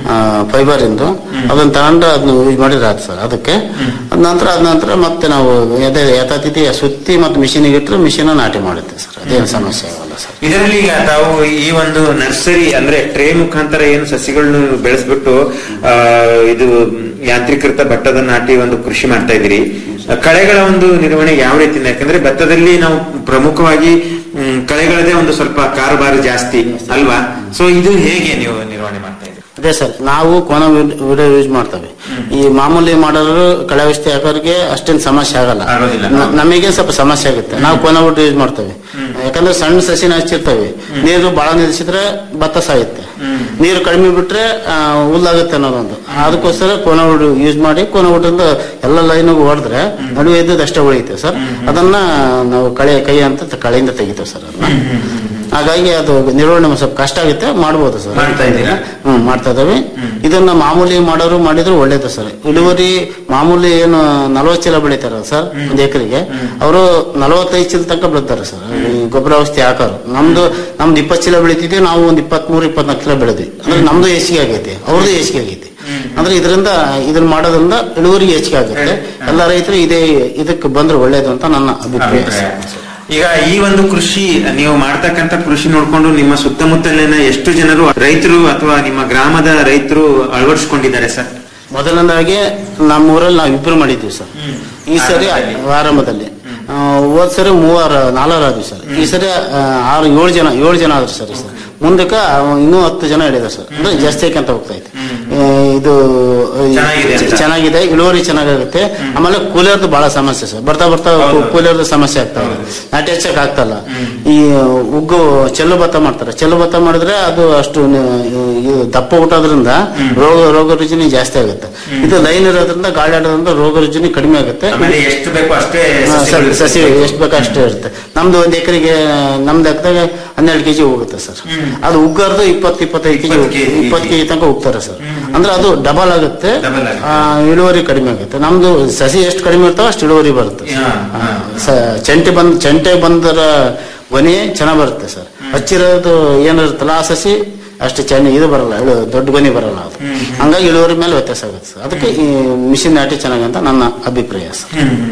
ಫೈಬರ್ ಇಂದು ಅದನ್ನ ತಗೊಂಡು ಅದನ್ನ ಯೂಸ್ ಮಾಡಿದ್ರೆ ಆಯ್ತು ಸರ್ ಅದಕ್ಕೆ ಅದ್ ನಂತರ ಅದ ನಂತರ ಮತ್ತೆ ನಾವು ಅದೇ ಯಥಾತಿಥಿ ಸುತ್ತಿ ಮತ್ತೆ ಮಿಷಿನಿಗೆ ಇಟ್ಟರೆ ಮಿಷಿನ್ ನಾಟಿ ಮಾಡುತ್ತೆ ಸರ್ ಅದೇನು ಸಮಸ್ಯೆ ಆಗಲ್ಲ ಸರ್ ಇದರಲ್ಲಿ ಈಗ ತಾವು ಈ ಒಂದು ನರ್ಸರಿ ಅಂದ್ರೆ ಟ್ರೇ ಮುಖಾಂತರ ಏನು ಸಸಿಗಳನ್ನು ಬೆಳೆಸ್ಬಿಟ್ಟು ಆ, ಇದು ಯಾಂತ್ರೀಕೃತ ಭತ್ತದ ನಾಟಿ ಒಂದು ಕೃಷಿ ಮಾಡ್ತಾ ಇದ್ದೀರಿ ಕಳೆಗಳ ಒಂದು ನಿರ್ವಹಣೆ ಯಾವ ರೀತಿಯಿಂದ ಯಾಕಂದ್ರೆ ಭತ್ತದಲ್ಲಿ ನಾವು ಪ್ರಮುಖವಾಗಿ ಮ್, ಕಳೆಗಳದೇ ಒಂದು ಸ್ವಲ್ಪ ಕಾರುಬಾರು ಜಾಸ್ತಿ ಅಲ್ವಾ ಸೊ ಇದು ಹೇಗೆ ನೀವು ನಿರ್ವಹಣೆ ಮಾಡ್ತಾ ಇದ್ದೀರಿ ಅದೇ ಸರ್ ನಾವು ಕೋನ ವಿಡಿಯೋ ಯೂಸ್ ಮಾಡ್ತೇವೆ ಈ ಮಾಮೂಲಿ ಮಾಡೋರು ಕಳೆ ಔಷಧಿ ಹಾಕೋರಿಗೆ ಅಷ್ಟೇನು ಸಮಸ್ಯೆ ಆಗಲ್ಲ ಆಗೋದಿಲ್ಲ. ನ- ನಮಗೆ ಸ್ವಲ್ಪ ಸಮಸ್ಯೆ ಆಗುತ್ತೆ ನಾವು ಕೋನ ವಿಡಿಯೋ ಯೂಸ್ ಮಾಡ್ತೇವೆ ಯಾಕಂದ್ರೆ ಸಣ್ಣ ಸಸಿನ ಹಚ್ಚಿರ್ತೇವೆ ನೀರು ಬಹಳ ನಿಲ್ಲಿಸಿದ್ರೆ ಭತ್ತ ಸಾಯುತ್ತೆ ನೀರು ಕಡಿಮೆ ಬಿಟ್ರೆ ಆ, ಹುಲ್ಲಾಗುತ್ತೆ ಅನ್ನೋದೊಂದು ಅದಕ್ಕೋಸ್ಕರ ಕೋನ ವಿಡಿಯೋ ಯೂಸ್ ಮಾಡಿ ಕೋನ ವಿಡಿಯೋದಿಂದ ಎಲ್ಲ ಲೈನಿಗೆ ಹೊಡೆದ್ರೆ ನಡುವೆ ಇದ್ದದ್ದು ಅಷ್ಟೇ ಉಳಿಯುತ್ತೆ ಸರ್ ಅದನ್ನ ನಾವು ಕಳೆ ಕೈ ಅಂತ ಕಳೆಯಿಂದ ತೆಗಿತೇವೆ ಸರ್ ಅದನ್ನ ಹಾಗಾಗಿ ಅದು ನಿರ್ವಹಣೆ ಒಂದ್ ಸ್ವಲ್ಪ ಕಷ್ಟ ಆಗುತ್ತೆ ಮಾಡ್ಬೋದು ಸರ್ ಮಾಡ್ತಾ ಇದ್ದೀರಾ? ಹ್ಮ್ ಮಾಡ್ತಾ ಇದಾವೆ ಇದನ್ನ ಮಾಮೂಲಿ ಮಾಡೋರು ಮಾಡಿದ್ರು ಒಳ್ಳೇದು ಸರ್ ಇಳುವರಿ ಮಾಮೂಲಿ ಏನು ನಲವತ್ತು ಚೀಲ ಬೆಳಿತಾರ ಸರ್ ಒಂದ್ ಎಕರೆಗೆ ಅವರು ನಲವತ್ತೈದು ಚೀಲ ತನಕ ಬೆಳಿತಾರೆ ಸರ್ ಈ ಗೊಬ್ಬರ ಔಷಧಿ ಹಾಕೋರು ನಮ್ದು ನಮ್ದು ಇಪ್ಪತ್ತು ಚೀಲ ಬೆಳಿತಿದ್ವಿ ನಾವು ಒಂದ್ ಇಪ್ಪತ್ಮೂರು ಇಪ್ಪತ್ನಾಲ್ಕು ಚೀಲ ಬೆಳೆದ್ವಿ ಅಂದ್ರೆ ನಮ್ದು ಹೆಚ್ಚಿಗೆ ಆಗೈತೆ ಅವ್ರದ್ದು ಹೆಚ್ಚಿಗೆ ಆಗೈತೆ ಅಂದ್ರೆ ಇದರಿಂದ ಇದನ್ನ ಮಾಡೋದ್ರಿಂದ ಇಳುವರಿ ಹೆಚ್ಚಿಗೆ ಆಗುತ್ತೆ ಎಲ್ಲ ರೈತರು ಇದೇ ಇದಕ್ಕೆ ಬಂದ್ರೆ ಒಳ್ಳೇದು ಅಂತ ನನ್ನ ಅಭಿಪ್ರಾಯ ಸರ್. ಈಗ ಈ ಒಂದು ಕೃಷಿ ನೀವು ಮಾಡ್ತಕ್ಕಂತ ಕೃಷಿ ನೋಡ್ಕೊಂಡು ನಿಮ್ಮ ಸುತ್ತಮುತ್ತಲಿನ ಎಷ್ಟು ಜನರು ರೈತರು ಅಥವಾ ನಿಮ್ಮ ಗ್ರಾಮದ ರೈತರು ಅಳವಡಿಸ್ಕೊಂಡಿದ್ದಾರೆ ಸರ್ ಮೊದಲನೇದಾಗಿ ನಮ್ಮ ಊರಲ್ಲಿ ನಾವು ಇಬ್ರು ಮಾಡಿದ್ವಿ ಸರ್ ಈ ಸರಿ ಆರಂಭದಲ್ಲಿ ಆ, ಹೋದ್ ಸರಿ ಮೂವರು ನಾಲ್ವರು ಆದ್ವಿ ಸರ್ ಈ ಸರಿ ಆ, ಆರು ಏಳು ಜನ ಏಳು ಜನ ಆದ್ರು ಸರ್ ಈ ಸರಿ ಮುಂದಕ್ಕೆ ಇನ್ನೂ ಹತ್ತು ಜನ ಹಿಡಿದಾರೆ ಸರ್ ಅಂದ್ರೆ ಜಾಸ್ತಿ ಆಯ್ಕೊಂತ ಹೋಗ್ತಾ ಐತೆ ಆ, ಇದು ಈ, ಚೆನ್ನಾಗಿದೆ ಅಂತ. ಚೆನ್ನಾಗಿದೆ ಇಳುವರಿ ಚೆನ್ನಾಗುತ್ತೆ ಆಮೇಲೆ ಕೂಲಿಯರ್ದು ಬಹಳ ಸಮಸ್ಯೆ ಸರ್ ಬರ್ತಾ ಬರ್ತಾ ಕೂಲಿಯರ್ದು ಸಮಸ್ಯೆ ಆಗ್ತಾ ಇದೆ ನಾಟಿ ಹಚ್ಚಕ್ ಆಗ್ತಲ್ಲ ಈ ಉಗ್ಗು ಚೆಲ್ಲು ಭತ್ತ ಮಾಡ್ತಾರೆ ಚೆಲ್ಲು ಭತ್ತ ಮಾಡಿದ್ರೆ ಅದು ಅಷ್ಟು ನ- ಇದು ದಪ್ಪ ಹುಟ್ಟೋದ್ರಿಂದ ರೋಗ ರೋಗ ರುಜಿನಿ ಜಾಸ್ತಿ ಆಗುತ್ತೆ ಇದು ಲೈನ್ ಇರೋದ್ರಿಂದ ಗಾಳಿ ಆಡೋದ್ರಿಂದ ರೋಗ ರುಜಿನಿ ಕಡಿಮೆ ಆಗುತ್ತೆ ಆಮೇಲೆ ಎಷ್ಟು ಬೇಕೋ ಅಷ್ಟೇ ಹಾ, ಸಸಿಗಳು ಸಸಿ ಸಸಿ ಎಷ್ಟು ಬೇಕೋ ಅಷ್ಟೇ ಇರುತ್ತೆ ನಮ್ದು ಒಂದ್ ಎಕರೆಗೆ ನಮ್ದು ಲೆಕ್ಕದಾಗ ಹನ್ನೆರಡು ಕೆಜಿ ಹೋಗುತ್ತೆ ಸರ್ ಅದು ಉಗ್ಗಾರ್ದು ಇಪ್ಪತ್ತು ಇಪ್ಪತ್ತೈದು ಕೆಜಿ ಇಪ್ಪತ್ತು ಕೆಜಿ ತನಕ ಹೋಗ್ತಾರೆ ಸರ್ ಅಂದ್ರೆ ಅದು ಡಬಲ್ ಆಗುತ್ತೆ ಆ, ಇಳುವರಿ ಕಡಿಮೆ ಆಗುತ್ತೆ ನಮ್ದು ಸಸಿ ಎಷ್ಟು ಕಡಿಮೆ ಇರ್ತಾವ ಅಷ್ಟು ಇಳುವರಿ ಬರುತ್ತೆ ಆ, ಸ- ಚೆಂಟೆ ಬಂದ್ ಚೆಂಟೆ ಬಂದರ ಗೊನೆ ಚೆನ್ನಾಗ್ ಬರುತ್ತೆ ಸರ್ ಹಚ್ಚಿರೋದು ಏನಿರುತ್ತಲ್ಲ ಆ ಸಸಿ ಅಷ್ಟು ಚೆನ್ನಾಗಿ ಇದು ಬರಲ್ಲ ಇಳು- ದೊಡ್ಡ ಗೊನೆ ಬರಲ್ಲ ಅದು ಹಂಗಾಗಿ ಇಳುವರಿ ಮೇಲೆ ವ್ಯತ್ಯಾಸ ಆಗುತ್ತೆ ಸರ್ ಅದಕ್ಕೆ ಈ ಮಿಷಿನ್ ನಾಟಿ ಚೆನ್ನಾಗಂತ ನನ್ನ ಅಭಿಪ್ರಾಯ ಸರ್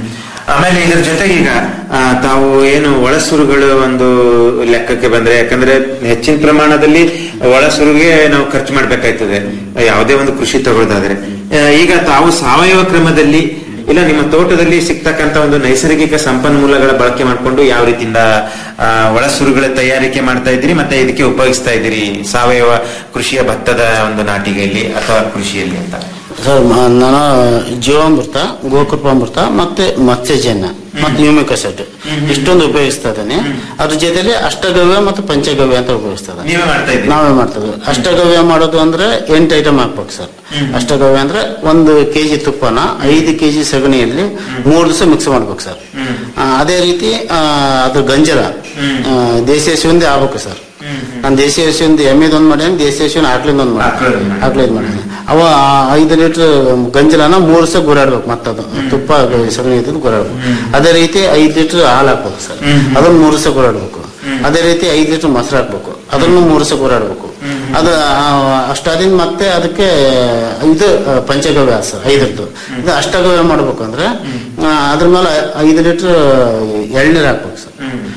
ಆಮೇಲೆ ಇದ್ರ ಜೊತೆಗೆ ಈಗ ಆ, ತಾವು ಏನು ಒಳಸುರುಗಳು ಒಂದು ಲೆಕ್ಕಕ್ಕೆ ಬಂದ್ರೆ ಯಾಕಂದ್ರೆ ಹೆಚ್ಚಿನ ಪ್ರಮಾಣದಲ್ಲಿ ಒಳಸುರುಗೆ ನಾವು ಖರ್ಚು ಮಾಡ್ಬೇಕಾಯ್ತದೆ ಯಾವುದೇ ಒಂದು ಕೃಷಿ ತಗೊಳ್ಳೋದಾದ್ರೆ ಆ, ಈಗ ತಾವು ಸಾವಯವ ಕ್ರಮದಲ್ಲಿ ಇಲ್ಲ ನಿಮ್ಮ ತೋಟದಲ್ಲಿ ಸಿಗ್ತಕ್ಕಂತ ಒಂದು ನೈಸರ್ಗಿಕ ಸಂಪನ್ಮೂಲಗಳ ಬಳಕೆ ಮಾಡಿಕೊಂಡು ಯಾವ ರೀತಿಯಿಂದ ಆ, ಒಳಸುರುಗಳ ತಯಾರಿಕೆ ಮಾಡ್ತಾ ಇದ್ದೀರಿ ಮತ್ತೆ ಇದಕ್ಕೆ ಉಪಯೋಗಿಸ್ತಾ ಇದ್ದೀರಿ ಸಾವಯವ ಕೃಷಿಯ ಭತ್ತದ ಒಂದು ನಾಟಿಗೆಯಲ್ಲಿ ಅಥವಾ ಕೃಷಿಯಲ್ಲಿ ಅಂತ ಸರ್ ಮ- ನಾನು ಜೀವಾಮೃತ ಗೋಕೃಪಾಮೃತ ಮತ್ತೆ ಮತ್ಸ್ಯಜನ್ಯ ಮತ್ತೆ ನ್ಯೂಮಿಕ್ ಅಸಿಡ್ ಇಷ್ಟೊಂದು ಉಪಯೋಗಿಸ್ತಾ ಇದ್ದೇನೆ ಅದ್ರ ಜೊತೆಲಿ ಅಷ್ಟಗವ್ಯ ಮತ್ತು ಪಂಚಗವ್ಯ ಅಂತ ಉಪಯೋಗಿಸ್ತಾ ಇದ್ದೇನೆ ನೀವೇ ಮಾಡ್ತಾ ಇದ್ದೀರಿ ನಾವೇ ಮಾಡ್ತೇವೆ ಅಷ್ಟಗವ್ಯ ಮಾಡೋದು ಅಂದ್ರೆ ಎಂಟು ಐಟಮ್ ಹಾಕ್ಬೇಕು ಸರ್ ಅಷ್ಟಗವ್ಯ ಅಂದ್ರೆ ಒಂದು ಕೆಜಿ ತುಪ್ಪನ ಐದು ಕೆಜಿ ಸಗಣಿಯಲ್ಲಿ ಮೂರು ದಿವಸ ಮಿಕ್ಸ್ ಮಾಡ್ಬೇಕು ಸರ್ ಆ, ಅದೇ ರೀತಿ ಆ, ಅದು ಗಂಜಲ ಆ, ದೇಸಿ ಹಸುವಿಂದ ಆಗ್ಬೇಕು ಸರ್ ನಾನು ದೇಸಿ ಹಸುವಿಂದ ಎಮ್ಮೆದೊಂದು ಮಾಡೇನಿ ದೇಸಿ ಹಸುವಿನ ಆಕ್ಳಿಂದ ಒಂದು ಮಾಡಿ ಆಕ್ಳಿಂದ ಮಾಡೇನಿ ಅವ ಆ ಐದು ಲೀಟರ್ ಗಂಜಲನ ಮೂರು ದಿವಸ ಗುರಾಡ್ಬೇಕು ಮತ್ತದು ತುಪ್ಪ ಸಗಣಿ ಇದ್ದು ಗುರಾಡ್ಬೇಕು ಅದೇ ರೀತಿ ಐದು ಲೀಟರ್ ಹಾಲು ಹಾಕ್ಬೇಕು ಸರ್ ಅದನ್ನ ಮೂರು ದಿವಸ ಗುರಾಡ್ಬೇಕು ಅದೇ ರೀತಿ ಐದು ಲೀಟರ್ ಮೊಸರು ಹಾಕ್ಬೇಕು ಅದನ್ನು ಮೂರು ದಿವಸ ಗುರಾಡ್ಬೇಕು ಅದು ಆ, ಅಷ್ಟಾದಿಂದ ಮತ್ತೆ ಅದಕ್ಕೆ ಇದು ಆ, ಪಂಚಗವ್ಯ ಸರ್ ಐದರದ್ದು ಇದು ಅಷ್ಟಗವ್ಯ ಮಾಡ್ಬೇಕು ಅಂದ್ರೆ ಆ, ಅದ್ರ ಮೇಲೆ ಐದು ಲೀಟರ್ ಎಳ್ನೀರು ಹಾಕ್ಬೇಕು ಸರ್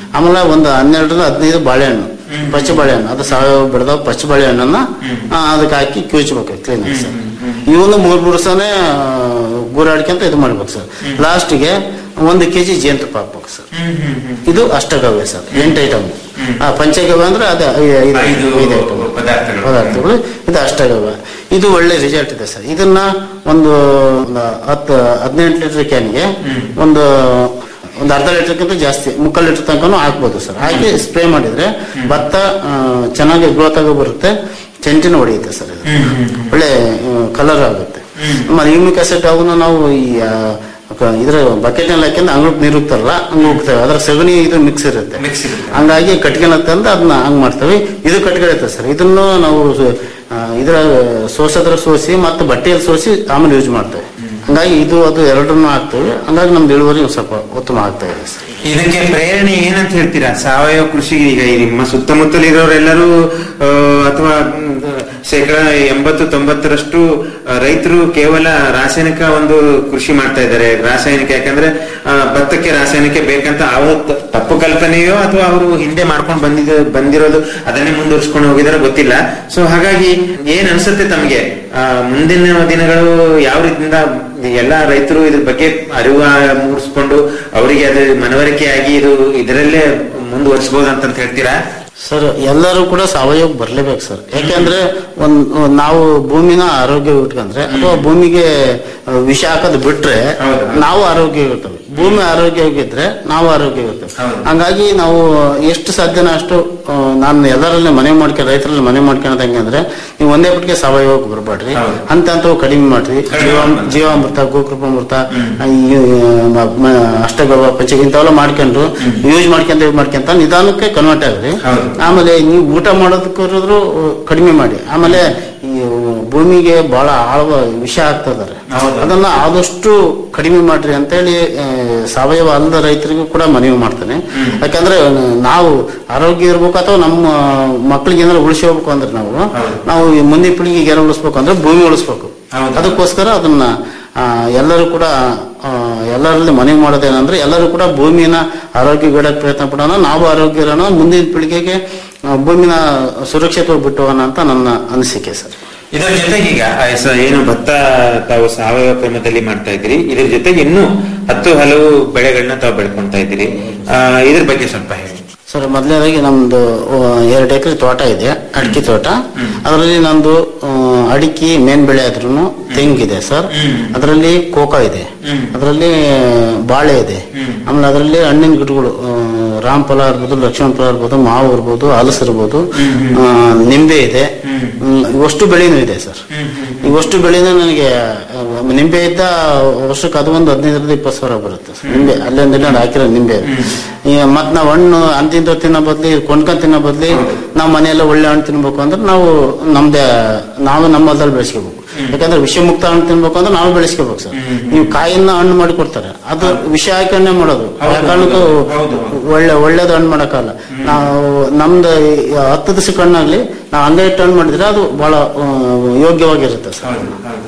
ಆಮೇಲೆ ಒಂದು ಹನ್ನೆರಡರಿಂದ ಹದಿನೈದು ಬಾಳೆಹಣ್ಣು ಪಚ್ಚ ಬಾಳೆಹಣ್ಣು ಅದು ಸಾವಯವ ಬೆಳೆದ ಪಚ್ಚ ಬಾಳೆಹಣ್ಣನ್ನ ಆ, ಅದಕ್ಕೆ ಹಾಕಿ ಕಿವುಚ್ಬೇಕು ಕ್ಲೀನ್ ಆಗಿ ಸರ್ ಇವನು ಮೂರ್ ಮೂರು ಸಲ ಗೂರಾಡ್ಕೊಂತ ಇದು ಮಾಡ್ಬೇಕು ಸರ್ ಲಾಸ್ಟ್ಗೆ ಒಂದು ಕೆಜಿ ಜೇನುತುಪ್ಪ ಹಾಕ್ಬೇಕು ಸರ್ ಇದು ಅಷ್ಟಗವ್ಯ ಸರ್ ಎಂಟು ಐಟಮ್ ಪಂಚಗವ್ಯ ಅಂದ್ರೆ ಅದೇ ಐ- ಐದು ಐದು ಐದು item. ಪದಾರ್ಥಗಳು. ಪದಾರ್ಥಗಳು ಇದು ಅಷ್ಟಗವ್ಯ ಇದು ಒಳ್ಳೆ ರಿಸಲ್ಟ್ ಇದೆ ಸರ್ ಇದನ್ನ ಒಂದು ಒಂದು ಹತ್ತು ಹದಿನೆಂಟು ಲೀಟರ್ ಕ್ಯಾನ್ಗೆ ಒಂದು ಒಂದು ಅರ್ಧ ಲೀಟರ್ಗಿಂತ ಜಾಸ್ತಿ ಮುಕ್ಕಾಲು ಲೀಟರ್ ತನಕನೂ ಹಾಕ್ಬೋದು ಸರ್ ಹಾಕಿ ಸ್ಪ್ರೇ ಮಾಡಿದ್ರೆ ಭತ್ತ ಆ, ಚೆನ್ನಾಗಿ ಗ್ರೋತ್ ಆಗಿ ಬರುತ್ತೆ ಚೆಂಟಿನ ಹೊಡೆಯುತ್ತೆ ಸರ್ ಇದು ಒಳ್ಳೆ ಕಲರ್ ಆಗುತ್ತೆ ಆಮೇಲೆ ಯೂಮಿಕ್ ಆಸಿಡ್ ಅವನ್ನ ನಾವು ಈ ಆ, ಕ- ಇದ್ರ ಬಕೆಟ್ ನಲ್ಲಿ ಹಾಕಿಂದ ಅಂಗ್ಳಕ್ ನೀರು ಹೋಗ್ತಾರಲ್ಲ ಹಂಗ ಹೋಗ್ತೇವೆ ಅದ್ರ ಸಗಣಿ ಇದು ಮಿಕ್ಸ್ ಇರುತ್ತೆ ಹಂಗಾಗಿ ಕಟ್ಗೆನ ತಂದು ಅದನ್ನ ಹಂಗ್ ಮಾಡ್ತೇವೆ ಇದು ಕಟ್ಗೆ ಇರುತ್ತೆ ಸರ್ ಇದನ್ನು ನಾವು ಆ, ಇದ್ರ ಸೋಸದ್ರ ಸೋಸಿ ಮತ್ತು ಬಟ್ಟೆಯಲ್ಲಿ ಸೋಸಿ ಆಮೇಲೆ ಯೂಸ್ ಮಾಡ್ತೇವೆ ಹಂಗಾಗಿ ಇದು ಅದು ಎರಡನ್ನೂ ಹಾಕ್ತೇವೆ ಹಂಗಾಗಿ ನಮ್ದು ಇಳುವರಿ ಒಂದ್ ಸ್ವಲ್ಪ ಉತ್ತಮ ಆಗ್ತಾ ಇದೆ ಸರ್ ಇದಕ್ಕೆ ಪ್ರೇರಣೆ ಏನಂತ ಹೇಳ್ತೀರಾ ಸಾವಯವ ಕೃಷಿಗೆ ಈಗ ಈ ನಿಮ್ಮ ಸುತ್ತಮುತ್ತಲಿರೋರೆಲ್ಲರೂ ಆ, ಅಥವಾ ಮ್, ಶೇಕಡ ಎಂಬತ್ತು ತೊಂಬತ್ತರಷ್ಟು ಆ, ರೈತರು ಕೇವಲ ರಾಸಾಯನಿಕ ಒಂದು ಕೃಷಿ ಮಾಡ್ತಾ ಇದ್ದಾರೆ ರಾಸಾಯನಿಕ ಯಾಕಂದ್ರೆ ಆ, ಭತ್ತಕ್ಕೆ ರಾಸಾಯನಿಕ ಬೇಕಂತ ಅವ್ರ ತ- ತಪ್ಪು ಕಲ್ಪನೆಯೋ ಅಥವಾ ಅವರು ಹಿಂದೆ ಮಾಡ್ಕೊಂಡು ಬಂದಿದ ಬಂದಿರೋದು ಅದನ್ನೇ ಮುಂದುವರ್ಸ್ಕೊಂಡು ಹೋಗಿದಾರೋ ಗೊತ್ತಿಲ್ಲ ಸೊ ಹಾಗಾಗಿ ಏನ್ ಅನ್ಸುತ್ತೆ ತಮಗೆ ಆ, ಮುಂದಿನ ದಿನಗಳು ಯಾವ ರೀತಿಯಿಂದ ಎಲ್ಲಾ ರೈತರು ಇದ್ರ ಬಗ್ಗೆ ಅರಿವು ಮೂಡಿಸ್ಕೊಂಡು ಅವರಿಗೆ ಅದು ಮನವರಿಕೆ ಆಗಿ ಇದು ಇದರಲ್ಲೇ ಮುಂದುವರಿಸಬಹುದು ಅಂತ ಹೇಳ್ತೀರಾ ಸರ್ ಎಲ್ಲರೂ ಕೂಡ ಸಾವಯವ ಬರ್ಲೇಬೇಕು ಸರ್ ಯಾಕೆಂದ್ರೆ ಒಂದ್ ಒಂದ್ ನಾವು ಭೂಮಿನ ಆರೋಗ್ಯ ಇಟ್ಕೊಂಡ್ರೆ ಅಥವಾ ಭೂಮಿಗೆ ಆ, ವಿಷ ಹಾಕೋದು ಬಿಟ್ರೆ ನಾವು ಆರೋಗ್ಯ ಇರ್ತೇವೆ ಭೂಮಿ ಆರೋಗ್ಯವಾಗಿದ್ರೆ ನಾವು ಆರೋಗ್ಯವಾಗಿರ್ತೇವೆ ಹಂಗಾಗಿ ನಾವು ಎಷ್ಟು ಸಾಧ್ಯನೋ ಅಷ್ಟು ಆ, ನಾನು ಎಲ್ಲರಲ್ಲೇ ಮನೆ ಮಾಡ್ಕೊಂಡು ರೈತರಲ್ಲಿ ಮನೆ ಮಾಡ್ಕೊಳ್ಳೋದು ಹೆಂಗೆ ಅಂದ್ರೆ ನೀವು ಒಂದೇ ಪಟ್ಟಿಗೆ ಸಾವಯವಕ್ಕೆ ಬರಬೇಡ್ರಿ ಅಂತ ಅಂತವು ಕಡಿಮೆ ಮಾಡ್ರಿ ಜೀವಾಮ್ ಜೀವಾಮೃತ ಗೋಕೃಪಾಮೃತ ಈ, ಮ- ಮ- ಅಷ್ಟಗವ ಪಂಚಗ ಇಂಥವೆಲ್ಲ ಮಾಡ್ಕೊಂಡು ಯೂಸ್ ಮಾಡ್ಕೊಂತ ಯೂಸ್ ಮಾಡ್ಕೊಂತ ನಿಧಾನಕ್ಕೆ ಕನ್ವರ್ಟ್ ಆಗ್ರಿ ಆಮೇಲೆ ನೀವು ಊಟ ಮಾಡೋದಕ್ಕಿರೋದ್ರು ಕಡಿಮೆ ಮಾಡಿ ಆಮೇಲೆ ಈ ಭೂಮಿಗೆ ಬಹಳ ಆಳವ ವಿಷ ಆಗ್ತದಾರೆ ಅದನ್ನ ಆದಷ್ಟು ಕಡಿಮೆ ಮಾಡ್ರಿ ಅಂತೇಳಿ ಆ, ಸಾವಯವ ಅಲ್ಲದ ರೈತರಿಗೂ ಕೂಡ ಮನವಿ ಮಾಡ್ತಾನೆ ಯಾಕಂದ್ರೆ ನಾವು ಆರೋಗ್ಯ ಇರ್ಬೇಕು ಅಥವಾ ನಮ್ಮ ಮಕ್ಕಳಿಗೆ ಏನಾದ್ರು ಉಳಿಸಿ ಹೋಗ್ಬೇಕು ಅಂದ್ರೆ ನಾವು ನಾವು ಈ ಮುಂದಿನ ಪೀಳಿಗೆಗೆ ಏನೋ ಉಳಿಸ್ಬೇಕು ಅಂದ್ರೆ ಭೂಮಿ ಉಳಿಸ್ಬೇಕು ಅದಕ್ಕೋಸ್ಕರ ಅದನ್ನ ಆ, ಎಲ್ಲರೂ ಕೂಡ ಆ, ಎಲ್ಲರಲ್ಲಿ ಮನವಿ ಮಾಡೋದೇನಂದ್ರೆ ಎಲ್ಲರೂ ಕೂಡ ಭೂಮಿನ ಆರೋಗ್ಯ ಬಿಡಕ್ಕೆ ಪ್ರಯತ್ನ ಪಡೋಣ ನಾವು ಆರೋಗ್ಯ ಇರೋಣ ಮುಂದಿನ ಪೀಳಿಗೆಗೆ ಆ, ಭೂಮಿನ ಸುರಕ್ಷಿತವಾಗಿ ಬಿಟ್ಟು ಹೋಗೋಣ ಅಂತ ನನ್ನ ಅನಿಸಿಕೆ ಸರ್ ಇದರ ಜೊತೆಗೆ ಈಗ ಆ, ಸ- ಏನು ಭತ್ತ ತಾವು ಸಾವಯವ ಕ್ರಮದಲ್ಲಿ ಮಾಡ್ತಾ ಇದ್ದೀರಿ ಇದ್ರ ಜೊತೆಗೆ ಇನ್ನೂ ಹತ್ತು ಹಲವು ಬೆಳೆಗಳನ್ನ ತಾವು ಬೆಳ್ಕೊಂತಾ ಇದ್ದೀರಿ ಆ, ಇದ್ರ ಬಗ್ಗೆ ಸ್ವಲ್ಪ ಹೇಳಿ ಸರ್ ಮೊದಲನೇದಾಗಿ ನಮ್ದು ಆ, ಎರಡು ಎಕರೆ ತೋಟ ಇದೆ ಅಡಿಕೆ ತೋಟ ಅದರಲ್ಲಿ ನಂದು ಆ, ಅಡಿಕೆ ಮೇನ್ ಬೆಳೆ ಆದ್ರೂ ತೆಂಗಿದೆ ಸರ್ ಅದರಲ್ಲಿ ಕೋಕಾ ಇದೆ ಅದರಲ್ಲಿ ಬಾಳೆ ಇದೆ ಆಮೇಲೆ ಅದರಲ್ಲಿ ಹಣ್ಣಿನ ಗಿಡಗಳು ಆ, ರಾಮಫಲ ಇರ್ಬೋದು ಲಕ್ಷ್ಮಣ ಫಲ ಇರ್ಬೋದು ಮಾವು ಇರ್ಬೋದು ಹಲಸು ಇರ್ಬೋದು ಆ, ನಿಂಬೆ ಇದೆ ಹ್ಮ್, ಇವಷ್ಟು ಬೆಳೆನೂ ಇದೆ ಸರ್ ಇವಷ್ಟು ಬೆಳೆನೂ ನನಗೆ ಆ, ನಿಂಬೆ ಇದ್ದ ವರ್ಷಕ್ಕೆ ಅದು ಒಂದು ಹದಿನೈದರಿಂದ ಇಪ್ಪತ್ತು ಸಾವಿರ ಬರುತ್ತೆ ಸರ್. ನಿಂಬೆ ಅಲ್ಲೊಂದು ಇಲ್ಲೊಂದು ಹಾಕಿರೋ ನಿಂಬೆ ಈ ಮತ್ ನಾವು ಹಣ್ಣು ಅಂತಿಂತ ತಿನ್ನೋ ಬದ್ಲಿ ಕೊಂಡ್ಕೊಂಡ್ ತಿನ್ನೋ ಬದ್ಲಿ ನಾವು ಮನೆಯಲ್ಲ ಒಳ್ಳೆ ಹಣ್ಣು ತಿನ್ಬೇಕು ಅಂದ್ರೆ ನಾವು ನಮ್ದೇ ನಾವು ನಮ್ಮ ಹೊಲದಲ್ಲಿ ಬೆಳೆಸ್ಕೋಬೇಕು ಯಾಕಂದ್ರೆ ವಿಷಮುಕ್ತ ಹಣ್ಣು ತಿನ್ಬೇಕು ಅಂದ್ರೆ ನಾವು ಬೆಳೆಸ್ಕೋಬೇಕು ಸರ್ ನೀವು ಕಾಯಿನ ಹಣ್ಣು ಮಾಡಿ ಕೊಡ್ತಾರೆ ಅದು ವಿಷ ಹಾಕೊಂಡೇ ಮಾಡೋದು ಆ ಕಾರಣಕ್ಕೂ ಒಳ್ಳೆ ಒಳ್ಳೇದು ಹಣ್ಣು ಮಾಡಕ್ಕಲ್ಲ ನಾವು ನಮ್ದು ಈ ಹತ್ತು ದಿವಸಕ್ಕೆ ಹಣ್ಣಾಗ್ಲಿ ನಾವು ಹಂಗೆ ಇಟ್ಟು ಹಣ್ಣು ಮಾಡಿದ್ರೆ ಅದು ಬಹಳ ಆ, ಯೋಗ್ಯವಾಗಿರುತ್ತೆ ಸರ್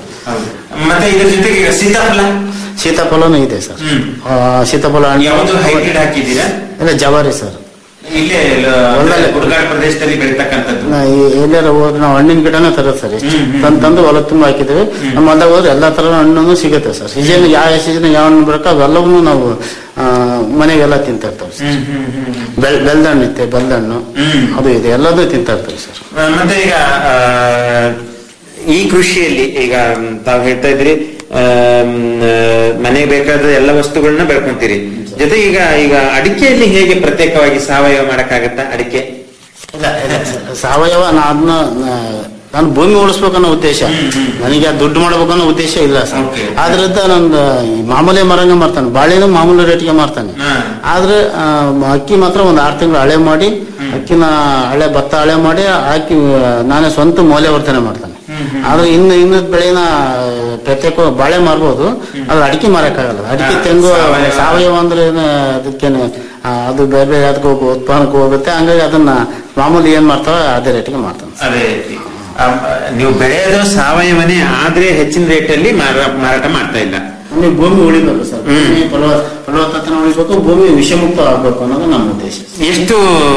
ಮತ್ತೆ ಇದ್ರ ಜೊತೆಗೆ ಈಗ ಸೀತಾಫಲ ಸೀತಾಫಲನೂ ಇದೆ ಸರ್ ಆ, ಸೀತಾಫಲ ಯಾವುದು ಹಣ್ಣು ಹೈಬ್ರಿಡ್ ಹಾಕಿದ್ದೀರಾ ಇಲ್ಲ ಜವಾರಿ ಸರ್ ಇಲ್ಲೇ ಹೊಲದಲ್ಲೇ. ಗುಡ್ಗಾಡ್ ಪ್ರದೇಶದಲ್ಲಿ ಬೆಳೀತಕ್ಕಂಥದ್ದು ನಾ ಈ- ಎಲ್ಲಾರ ಹೋದ್ರೆ ನಾವು ಹಣ್ಣಿನ ಗಿಡನ ತರೋದು ಸರ್ ಇಷ್ಟು ತಂದು ತಂದು ಹೊಲ ತುಂಬ ಹಾಕಿದ್ದೇವೆ ನಮ್ಮ ಹೊಲದಾಗ ಹೋದ್ರೆ ಎಲ್ಲಾ ತರ ಹಣ್ಣು ಸಿಗುತ್ತೆ ಸರ್ ಸೀಸನ್ ಯಾವ ಸೀಸನ್ ಯಾವ ಹಣ್ಣು ಬರಕ ಅವೆಲ್ಲವನ್ನೂ ನಾವು ಆ, ಮನೆಗೆಲ್ಲ ತಿಂತಾ ಇರ್ತೇವೆ ಸರ್ ಬೆಲ್ ಬೆಲ್ದ ಹಣ್ಣು ಇತ್ತೆ ಬೆಲ್ದ ಹಣ್ಣು ಅದು ಇದೆ ಎಲ್ಲದೂ ತಿಂತಾ ಇರ್ತೇವೆ ಸರ್ ಆ, ಮತ್ತೆ ಈಗ ಆ, ಈ ಕೃಷಿಯಲ್ಲಿ ಈಗ ಮ್, ತಾವು ಹೇಳ್ತಾ ಇದ್ರಿ ಆಮ್, ಆ, ಮನೆಗೆ ಬೇಕಾದ ಎಲ್ಲ ವಸ್ತುಗಳನ್ನ ಬೆಳ್ಕೊಂತೀರಿ ಜೊತೆ ಈಗ ಈಗ ಅಡಿಕೆಯಲ್ಲಿ ಹೇಗೆ ಪ್ರತ್ಯೇಕವಾಗಿ ಸಾವಯವ ಮಾಡಕ್ಕಾಗತ್ತಾ ಅಡಿಕೆ ಇಲ್ಲ ಇಲ್ಲ ಸರ್. ಸಾವಯವ ನಾ ಅದನ್ನ ನಾನು ಭೂಮಿ ಉಳಿಸ್ಬೇಕನ್ನೋ ಉದ್ದೇಶ ನನಗೆ ಆ ದುಡ್ಡು ಮಾಡ್ಬೇಕನ್ನೋ ಉದ್ದೇಶ ಇಲ್ಲ ಸರ್ ಆದ್ರಿಂದ ನಂದು ಈ ಮಾಮೂಲಿ ಮರಂಗ ಮಾರ್ತಾನೆ ಬಾಳೆನೂ ಮಾಮೂಲಿ ರೇಟ್ಗೆ ಮಾರ್ತಾನೆ ಆದ್ರೆ ಆ, ಅಕ್ಕಿ ಮಾತ್ರ ಒಂದು ಆರು ತಿಂಗಳು ಹಳೆ ಮಾಡಿ ಅಕ್ಕಿನ ಹಳೆ ಭತ್ತ ಹಳೆ ಮಾಡಿ ಹಾಕಿ ಆ, ನಾನೇ ಸ್ವಂತ ಮೌಲ್ಯವರ್ಧನೆ ಮಾಡ್ತಾನೆ ಆದ್ರೆ ಇನ್ನು ಇನ್ನದ ಬೆಳೆನ ಆ, ಪ್ರತ್ಯೇಕ ಬಾಳೆ ಮಾರ್ಬೋದು ಆದ್ರೆ ಅಡಿಕೆ ಮಾರಕ್ಕಾಗಲ್ಲ ಅಡಿಕೆ ತೆಂಗು ಸಾವಯವ ಅಂದ್ರೆ ಏನು ಅದಕ್ಕೇನು ಆ, ಅದು ಬೇರೆ ಬೇರೆ ಅದಕ್ಕೆ ಹೋಗು ಉತ್ಪನ್ನಕ್ಕೆ ಹೋಗುತ್ತೆ ಹಂಗಾಗಿ ಅದನ್ನ ಮಾಮೂಲಿ ಏನ್ ಮಾಡ್ತಾವ ಅದೇ ರೇಟಿಗೆ ಮಾಡ್ತಾನೆ ಅದೇ ರೀತಿ ಆ, ನೀವು ಬೆಳೆಯೋದು ಸಾವಯವನೇ ಆದ್ರೆ ಹೆಚ್ಚಿನ ರೇಟಲ್ಲಿ ಮಾರಾಟ ಮಾಡ್ತಾ ಇಲ್ಲ ನಮಗೆ ಭೂಮಿ ಉಳಿಬೇಕು ಸರ್ ಭೂಮಿ ಫಲವ ಫಲವತ್ತತೆ ಉಳಿಬೇಕು ಭೂಮಿ ವಿಷಮುಕ್ತ ಆಗ್ಬೇಕು ಅನ್ನೋದು ನಮ್ಮ ಉದ್ದೇಶ ಎಷ್ಟು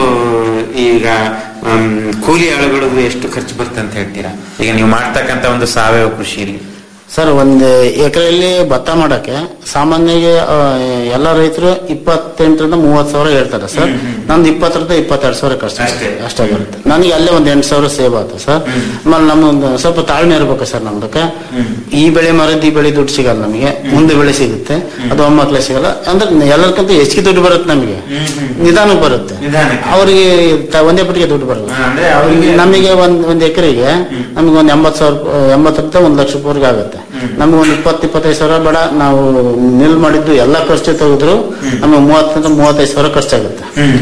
ಈಗ ಮ್, ಕೂಲಿ ಆಳುಗಳು ಎಷ್ಟು ಖರ್ಚು ಬರುತ್ತೆ ಅಂತ ಹೇಳ್ತೀರಾ ಈಗ ನೀವು ಮಾಡ್ತಕ್ಕಂತ ಒಂದು ಸಾವಯವ ಕೃಷಿಯಲ್ಲಿ ಸರ್ ಒಂದು ಎಕರೆಯಲ್ಲಿ ಭತ್ತ ಮಾಡಕ್ಕೆ ಸಾಮಾನ್ಯವಾಗಿ ಆ, ಎಲ್ಲ ರೈತರು ಇಪ್ಪತ್ತೆಂಟರಿಂದ ಮೂವತ್ತು ಸಾವಿರ ಹೇಳ್ತಾರೆ ಸರ್ ನಂದು ಇಪ್ಪತ್ತರಿಂದ ಇಪ್ಪತ್ತೆರಡು ಸಾವಿರ ಖರ್ಚು ಬರುತ್ತೆ. ಅಷ್ಟೇ ಬರುತ್ತೆ ನನಗೆ ಅಲ್ಲೇ ಒಂದು ಎಂಟು ಸಾವಿರ ಸೇವ್ ಆಯ್ತು ಸರ್ ಆಮೇಲೆ ನಮ್ಮೊಂದು ಸ್ವಲ್ಪ ತಾಳ್ಮೆ ಇರ್ಬೇಕು ಸರ್ ನಮ್ದಕ್ಕೆ ಈ ಬೆಳೆ ಮಾರಿದ್ದು ಈ ಬೆಳೆ ದುಡ್ಡು ಸಿಗಲ್ಲ ನಮಗೆ ಮುಂದೆ ಬೆಳೆ ಸಿಗುತ್ತೆ ಅದು ಒಮ್ಮಕ್ಲೆ ಸಿಗಲ್ಲ ಅಂದ್ರೆ ಎಲ್ಲರಿಗಿಂತ ಹೆಚ್ಚಿಗೆ ದುಡ್ಡು ಬರುತ್ತೆ ನಮಗೆ ನಿಧಾನಕ್ಕೆ ಬರುತ್ತೆ ಅವರಿಗೆ ತ- ಒಂದೇ ಪಟ್ಟಿಗೆ ದುಡ್ಡು ಬರಲ್ಲ ನಮಗೆ ಒಂದ್ ಒಂದ್ ಎಕರೆಗೆ ನಮಗೆ ಒಂದ್ ಎಂಬತ್ ಸಾವಿರ ರೂಪಾಯಿ- ಎಂಬತ್ತರಿಂದ ಒಂದ್ ಲಕ್ಷ ರೂಪಾಯಿವರೆಗೆ ಆಗುತ್ತೆ ನಮ್ಗೆ ಒಂದ್ ಇಪ್ಪತ್ತು ಇಪ್ಪತ್ತೈದು ಸಾವಿರ ಬೇಡ ನಾವು ನಿಲ್ ಮಾಡಿದ್ದು ಎಲ್ಲ ಖರ್ಚು ತೆಗೆದ್ರು ನಮಗೆ ಮೂವತ್ತರಿಂದ ಮೂವತ್ತೈದು ಸಾವಿರ ಖರ್ಚಾಗುತ್ತೆ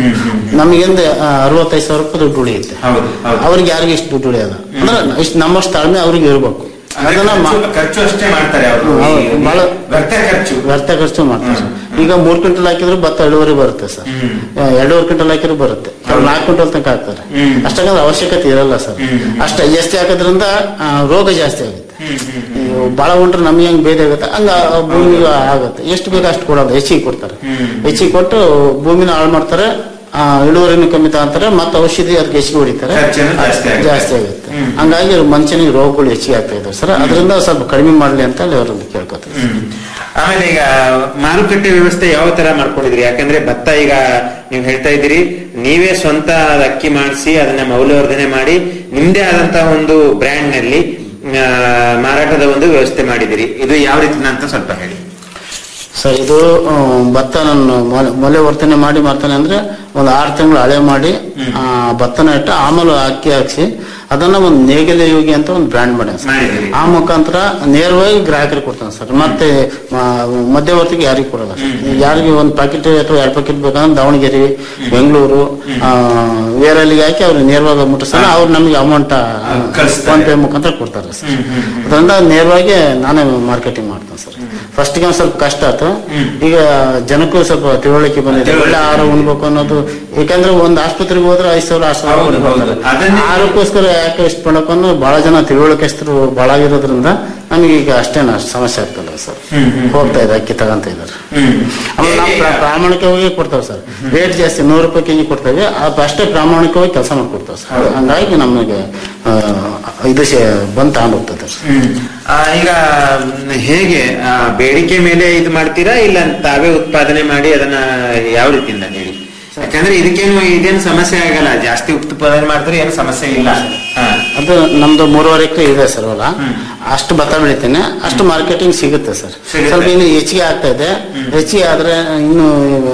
ನಮಗಿಂದ ಅರವತ್ತೈದು ಸಾವಿರ ರೂಪಾಯಿ ದುಡ್ಡು ಉಳಿಯುತ್ತೆ ಅವ್ರಿಗೆ ಯಾರಿಗೆ ಇಷ್ಟು ದುಡ್ಡು ಉಳಿಯೋದು ಅಂದ್ರೆ ಇಷ್ಟು ನಮ್ಮಷ್ಟು ತಾಳ್ಮೆ ಅವ್ರಿಗೆ ಇರ್ಬೇಕು ಅದನ್ನ ಮಾ- ಖರ್ಚು ಅಷ್ಟೇ ಮಾಡ್ತಾರೆ ಅವರು ಹೌದು, ಬಹಳ ವ್ಯರ್ಥ ಖರ್ಚು ವ್ಯರ್ಥ ಖರ್ಚು ಮಾಡ್ತಾರೆ ಸರ್. ಈಗ ಮೂರ್ ಕ್ವಿಂಟಲ್ ಹಾಕಿದ್ರು ಭತ್ತ ಎರಡೂವರೆ ಬರುತ್ತೆ ಸರ್ ಆ, ಎರಡೂವರೆ ಕ್ವಿಂಟಲ್ ಹಾಕಿದ್ರು ಬರುತ್ತೆ ಅವ್ರು ನಾಲ್ಕು ಕ್ವಿಂಟಲ್ ತನಕ ಹಾಕ್ತಾರೆ ಅಷ್ಟಾಗಂದ್ರೆ ಅವಶ್ಯಕತೆ ಇರಲ್ಲ ಸರ್ ಅಷ್ಟ ಜಾಸ್ತಿ ಹಾಕೋದ್ರಿಂದ ಆ, ರೋಗ ಜಾಸ್ತಿ ಆಗುತ್ತೆ ನೀವು ಬಹಳ ಉಂಟ್ರೆ ನಮಗೆ ಹೆಂಗ್ ಭೇದ ಆಗುತ್ತೆ ಹಂಗ ಆ ಭೂಮಿಗೆ ಆಗುತ್ತೆ ಎಷ್ಟು ಬೇಕು ಅಷ್ಟು ಕೊಡೋದು ಹೆಚ್ಚಿಗೆ ಕೊಡ್ತಾರೆ ಹೆಚ್ಚಿಗೆ ಕೊಟ್ಟು ಭೂಮಿನ ಹಾಳು ಮಾಡ್ತಾರೆ ಆ, ಇಳುವರಿನೂ ಕಮ್ಮಿ ತಗೊಂತಾರೆ ಮತ್ತೆ ಔಷಧಿ ಅದಕ್ಕೆ ಹೆಚ್ಚಿಗೆ ಹೊಡಿತಾರೆ ಖರ್ಚೇನು ಜಾಸ್ತಿ ಆಗುತ್ತೆ. ಜಾಸ್ತಿ ಆಗುತ್ತೆ ಹಂಗಾಗಿ ಮನುಷ್ಯನಿಗೆ ರೋಗಗಳು ಹೆಚ್ಚಿಗೆ ಆಗ್ತಾ ಇದಾವೆ ಸರ್ ಅದರಿಂದ ಸ್ವಲ್ಪ ಕಡಿಮೆ ಮಾಡ್ಲಿ ಅಂತ ಹೇಳಿ ಅವರಲ್ಲಿ ಕೇಳ್ಕೊತಾರೆ ಆಮೇಲೆ ಈಗ ಮಾರುಕಟ್ಟೆ ವ್ಯವಸ್ಥೆ ಯಾವ ತರ ಮಾಡ್ಕೊಂಡಿದ್ರಿ ಯಾಕಂದ್ರೆ ಭತ್ತ ಈಗ ನೀವು ಹೇಳ್ತಾ ಇದ್ದೀರಿ ನೀವೇ ಸ್ವಂತ ಅದ್ ಅಕ್ಕಿ ಮಾಡಿಸಿ ಅದನ್ನ ಮೌಲ್ಯವರ್ಧನೆ ಮಾಡಿ ನಿಮ್ದೇ ಆದಂತಹ ಒಂದು ಬ್ರ್ಯಾಂಡ್ ನಲ್ಲಿ ಆ, ಮಾರಾಟದ ಒಂದು ವ್ಯವಸ್ಥೆ ಮಾಡಿದಿರಿ ಇದು ಯಾವ ರೀತಿ ಅಂತ ಸ್ವಲ್ಪ ಹೇಳಿ ಸರ್ ಇದು ಆ, ಭತ್ತ ನಾನು ಮೊಲೆ- ಮೊಲೆ ವರ್ತನೆ ಮಾಡಿ ಮಾಡ್ತಾನೆ ಅಂದ್ರೆ ಒಂದು ಆರು ತಿಂಗಳು ಹಳೆ ಮಾಡಿ ಆ, ಭತ್ತನ ಇಟ್ಟು ಆಮೇಲೆ ಅಕ್ಕಿ ಹಾಕ್ಸಿ ಅದನ್ನ ಒಂದು ನೇಗಿಲೆ ಯೋಗಿ ಅಂತ ಒಂದು ಬ್ರ್ಯಾಂಡ್ ಮಾಡ್ಯಾನ ಸರ್ ಆ ಮುಖಾಂತರ ನೇರವಾಗಿ ಗ್ರಾಹಕರಿಗೆ ಕೊಡ್ತಾನೆ ಸರ್ ಮತ್ತೆ ಮ- ಮಧ್ಯವರ್ತಿಗೆ ಯಾರಿಗೂ ಕೊಡಲ್ಲ ಸರ್. ಯಾರಿಗೆ ಒಂದು ಪ್ಯಾಕೆಟ್ ಅಥವಾ ಎರಡು ಪ್ಯಾಕೆಟ್ ಬೇಕಂದ್ರೆ ದಾವಣಗೆರೆ ಬೆಂಗಳೂರು ಆ, ವೇರಲ್ಲಿಗೆ ಹಾಕಿ ಅವ್ರಿಗೆ ನೇರವಾಗಿ ಮುಟ್ಟಿಸ್ತಾರೆ ಅವ್ರು ನಮಗೆ ಅಮೌಂಟ್ ಫೋನ್ ಪೇ ಮುಖಾಂತರ ಕೊಡ್ತಾರೆ ಸರ್ ಅದರಿಂದ ನೇರವಾಗಿ ನಾನೇ ಮಾರ್ಕೆಟಿಂಗ್ ಮಾಡ್ತೇನೆ ಸರ್ ಫಸ್ಟ್ ಗೆ ಒಂದ್ ಸ್ವಲ್ಪ ಕಷ್ಟ ಆಯ್ತು ಈಗ ಜನಕ್ಕೂ ಸ್ವಲ್ಪ ತಿಳುವಳಿಕೆ ಬಂದಿದೆ ಒಳ್ಳೆ ಆಹಾರ ಉಣ್ಬೇಕು ಅನ್ನೋದು ಯಾಕಂದ್ರೆ ಒಂದ್ ಆಸ್ಪತ್ರೆಗೆ ಹೋದ್ರೆ ಐದು ಸಾವಿರ ಆರು ಸಾವಿರ ಕೊಟ್ಟು ಬರ್ತಾರೆ. ಆಹಾರಕ್ಕೋಸ್ಕರ ಯಾಕೆ ಇಷ್ಟ ಪಡಬೇಕು ಅನ್ನೋ ಬಹಳ ಜನ ತಿಳುವಳಿಕೆಸ್ತರು ಬಹಳ ಆಗಿರೋದ್ರಿಂದ ನಮಗೆ ಈಗ ಅಷ್ಟೇನ ಅಷ್ಟು ಸಮಸ್ಯೆ ಆಗ್ತಲ್ಲ ಸರ್ ಹೋಗ್ತಾ ಇದೆ ಅಕ್ಕಿ ತಗೊಂತ ಇದ್ದಾರೆ ಆಮೇಲೆ ನಾವು ಪ್ರ- ಪ್ರಾಮಾಣಿಕವಾಗಿ ಕೊಡ್ತೇವೆ ಸರ್ ರೇಟ್ ಜಾಸ್ತಿ ನೂರು ರೂಪಾಯಿ ಕೆಜಿ ಕೊಡ್ತೇವೆ ಅದು ಅಷ್ಟೇ ಪ್ರಾಮಾಣಿಕವಾಗಿ ಕೆಲಸ ಮಾಡ್ಕೊಡ್ತೇವೆ ಸರ್ ಹಂಗಾಗಿ ನಮಗೆ ಆ, ಇದು ಶೇ- ಬಂದ್ ತಗೊಂಡು ಹೋಗ್ತದೆ ಸರ್ ಆ, ಈಗ ಮ್, ಹೇಗೆ ಆ, ಬೇಡಿಕೆ ಮೇಲೆ ಇದು ಮಾಡ್ತೀರಾ ಇಲ್ಲ ತಾವೇ ಉತ್ಪಾದನೆ ಮಾಡಿ ಅದನ್ನ ಯಾವ ರೀತಿಯಿಂದ ಹೇಳಿ ಯಾಕಂದ್ರೆ ಇದಕ್ಕೇನು ಇದೇನು ಸಮಸ್ಯೆ ಆಗಲ್ಲ ಜಾಸ್ತಿ ಉತ್ಪಾದನೆ ಮಾಡಿದ್ರೆ ಏನು ಸಮಸ್ಯೆ ಇಲ್ಲ ಹಾ. ಅದು ನಮ್ದು ಮೂರುವರೆ ಎಕರೆ ಇದೆ ಸರ್ ಹೊಲ ಅಷ್ಟು ಭತ್ತ ಬೆಳಿತೇನೆ ಅಷ್ಟು ಮಾರ್ಕೆಟಿಂಗ್ ಸಿಗುತ್ತೆ ಸರ್ ಸಿಗುತ್ತೆ. ಸ್ವಲ್ಪ ಇನ್ನು ಹೆಚ್ಚಿಗೆ ಆಗ್ತಾ ಇದೆ ಹೆಚ್ಚಿಗೆ ಆದ್ರೆ ಇನ್ನು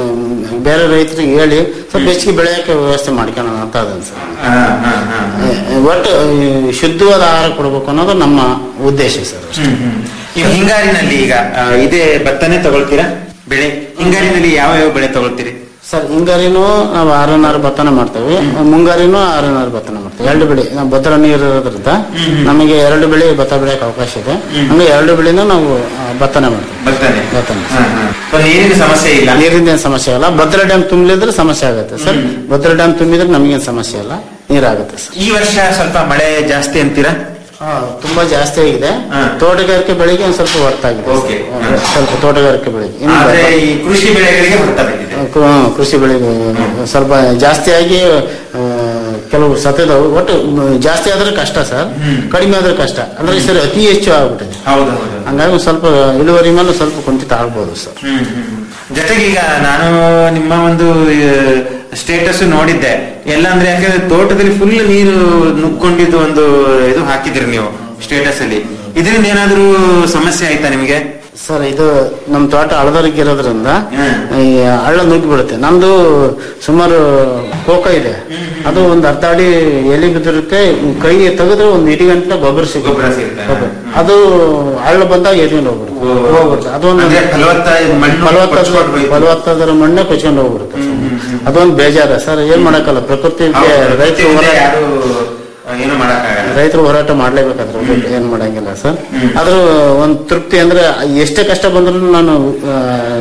ಬೇರೆ ರೈತರಿಗೆ ಹೇಳಿ ಸ್ವಲ್ಪ ಹೆಚ್ಚಿಗೆ ಬೆಳೆಯಕ್ಕೆ ವ್ಯವಸ್ಥೆ ಮಾಡ್ಕೊಳ್ಳೋಣ ಅಂತ ಅದನ್ ಸರ್ ಹಾ, ಹಾ, ಹಾ. ಒಟ್ಟು ಈ ಶುದ್ಧವಾದ ಆಹಾರ ಕೊಡಬೇಕು ಅನ್ನೋದು ನಮ್ಮ ಉದ್ದೇಶ ಸರ್ ಹ್ಮ್, ಹ್ಮ್. ಈಗ ಹಿಂಗಾರಿನಲ್ಲಿ ಈಗ ಆ, ಇದೇ ಭತ್ತನೇ ತಗೊಳ್ತೀರಾ ಬೆಳೆ ಹಿಂಗಾರಿನಲ್ಲಿ ಯಾವ ಯಾವ ಬೆಳೆ ತಗೊಳ್ತೀರಿ ಸರ್ ಹಿಂಗಾರಿನೂ ನಾವು ಆರನಾರು ಭತ್ತನ ಮಾಡ್ತೇವೆ ಮುಂಗಾರಿನೂ ಆರನಾರು ಭತ್ತನ ಮಾಡ್ತೇವೆ ಎರಡು ಬೆಳೆ ನಾವು ಭದ್ರ ನೀರು ಇರೋದ್ರಿಂದ ನಮಗೆ ಎರಡು ಬೆಳೆ ಭತ್ತ ಬೆಳೆಯಕ್ಕೆ ಅವಕಾಶ ಇದೆ ಹಂಗೆ ಎರಡು ಬೆಳೆನೂ ನಾವು ಆ, ಭತ್ತನ ಮಾಡ್ತೇವೆ ಭತ್ತನೇ ಭತ್ತನ ಹಾ, ಹಾ. ಸೊ ನೀರಿನ ಸಮಸ್ಯೆ ಇಲ್ಲ ನೀರಿಂದ ಏನ್ ಸಮಸ್ಯೆ ಇಲ್ಲ ಭದ್ರಾ ಡ್ಯಾಮ್ ತುಂಬಲಿದ್ರೆ ಸಮಸ್ಯೆ ಆಗುತ್ತೆ ಸರ್ ಭದ್ರಾ ಡ್ಯಾಮ್ ತುಂಬಿದ್ರೆ ನಮಗೇನು ಸಮಸ್ಯೆ ಇಲ್ಲ ನೀರಾಗುತ್ತೆ ಸರ್ ಈ ವರ್ಷ ಸ್ವಲ್ಪ ಮಳೆ ಜಾಸ್ತಿ ಅಂತೀರಾ ತುಂಬಾ ಜಾಸ್ತಿ ಆಗಿದೆ ತೋಟಗಾರಿಕೆ ಬೆಳೆಗೆ ಒಂದ್ ಸ್ವಲ್ಪ ಹೊರತಾಗಿದೆ ಸರ್. ಸ್ವಲ್ಪ ತೋಟಗಾರಿಕೆ ಬೆಳೆಗೆ ಇನ್ನು ಆದ್ರೆ ಈ ಕೃಷಿ ಬೆಳೆಗಳಿಗೆ ಹೊರತ ಬಿದ್ದಿದೆ ಕು- ಕೃಷಿ ಬೆಳೆಗೆ ಸ್ವಲ್ಪ ಜಾಸ್ತಿಯಾಗಿ ಆ, ಕೆಲವು ಸತತ ಒಟ್ಟು ಮ್, ಜಾಸ್ತಿ ಆದ್ರೆ ಕಷ್ಟ ಸರ್ ಕಡಿಮೆ ಆದ್ರೆ ಕಷ್ಟ ಅಂದ್ರೆ ಈ ಸರಿ ಅತಿ ಹೆಚ್ಚು ಆಗ್ಬಿಟ್ಟಿದೆ ಹೌದು ಹೌದು ಹಂಗಾಗಿ ಒಂದ್ ಸ್ವಲ್ಪ ಇಳುವರಿ ಮೇಲೆ ಸ್ವಲ್ಪ ಕುಂಠಿತ ಆಗ್ಬೋದು ಸರ್ ಹ್ಮ್, ಹ್ಮ್. ಜೊತೆಗೆ ಈಗ ನಾನು ನಿಮ್ಮ ಒಂದು ಸ್ಟೇಟಸ್ ನೋಡಿದ್ದೆ ಎಲ್ಲ ಅಂದ್ರೆ ಯಾಕಂದ್ರೆ ತೋಟದಲ್ಲಿ ಫುಲ್ ನೀರು ನುಗ್ಕೊಂಡಿದ್ದು ಒಂದು ಇದು ಹಾಕಿದ್ರಿ ನೀವು ಸ್ಟೇಟಸ್ ಅಲ್ಲಿ ಇದರಿಂದ ಏನಾದ್ರೂ ಸಮಸ್ಯೆ ಆಯ್ತಾ ನಿಮ್ಗೆ ಸರ್ ಇದು ನಮ್ ತೋಟ ಹಳದರಿಗೆ ಇರೋದ್ರಿಂದ ಈ ಹಳ್ಳ ನುಗ್ಗಿ ಬಿಡುತ್ತೆ ನಮ್ದು ಸುಮಾರು ಕೋಕ ಇದೆ ಅದು ಒಂದ್ ಅರ್ಧ ಅಡಿ ಎಲೆ ಬಿದ್ದಿರುತ್ತೆ ಕೈ ತೆಗೆದ್ರೆ ಒಂದ್ ಇಡೀ ಗಂಟೆ ಗೊಬ್ಬರ ಸಿಗುತ್ತೆ ಗೊಬ್ಬರ. ಅದು ಹಳ್ಳ ಬಂದಾಗ ಎದ್ಕೊಂಡು ಹೋಗ್ಬಿಡುತ್ತೆ ಹೋಗ್ಬಿಡುತ್ತೆ ಅದೊಂದು ಅಂದ್ರೆ ಫಲವತ್ತ ಮಣ್ಣು ಫಲವತ್ತಾದ ಕೊಚ್ಕೊಂಡು ಹೋಯ್ತು. ಫಲವತ್ತಾದ ಮಣ್ಣೆ ಕೊಚ್ಕೊಂಡು ಹೋಗ್ಬಿಡುತ್ತೆ ಅದೊಂದು ಬೇಜಾರ ಸರ್ ಏನ್ ಮಾಡಕ್ಕಲ್ಲ ಪ್ರಕೃತಿಗೆ ಹೌದು, ರೈತರು ಮುಂದೆ ಹೋರಾಟ ಯಾರು ಏನು ಮಾಡಕ್ಕಾಗಲ್ಲ ರೈತರು ಹೋರಾಟ ಮಾಡ್ಲೇಬೇಕಾದ್ರೆ ಏನ್ ಮಾಡಂಗಿಲ್ಲ ಸರ್ ಆದ್ರೂ ಒಂದ್ ತೃಪ್ತಿ ಅಂದ್ರೆ ಎಷ್ಟೇ ಕಷ್ಟ ಬಂದ್ರು ನಾನು ಆ,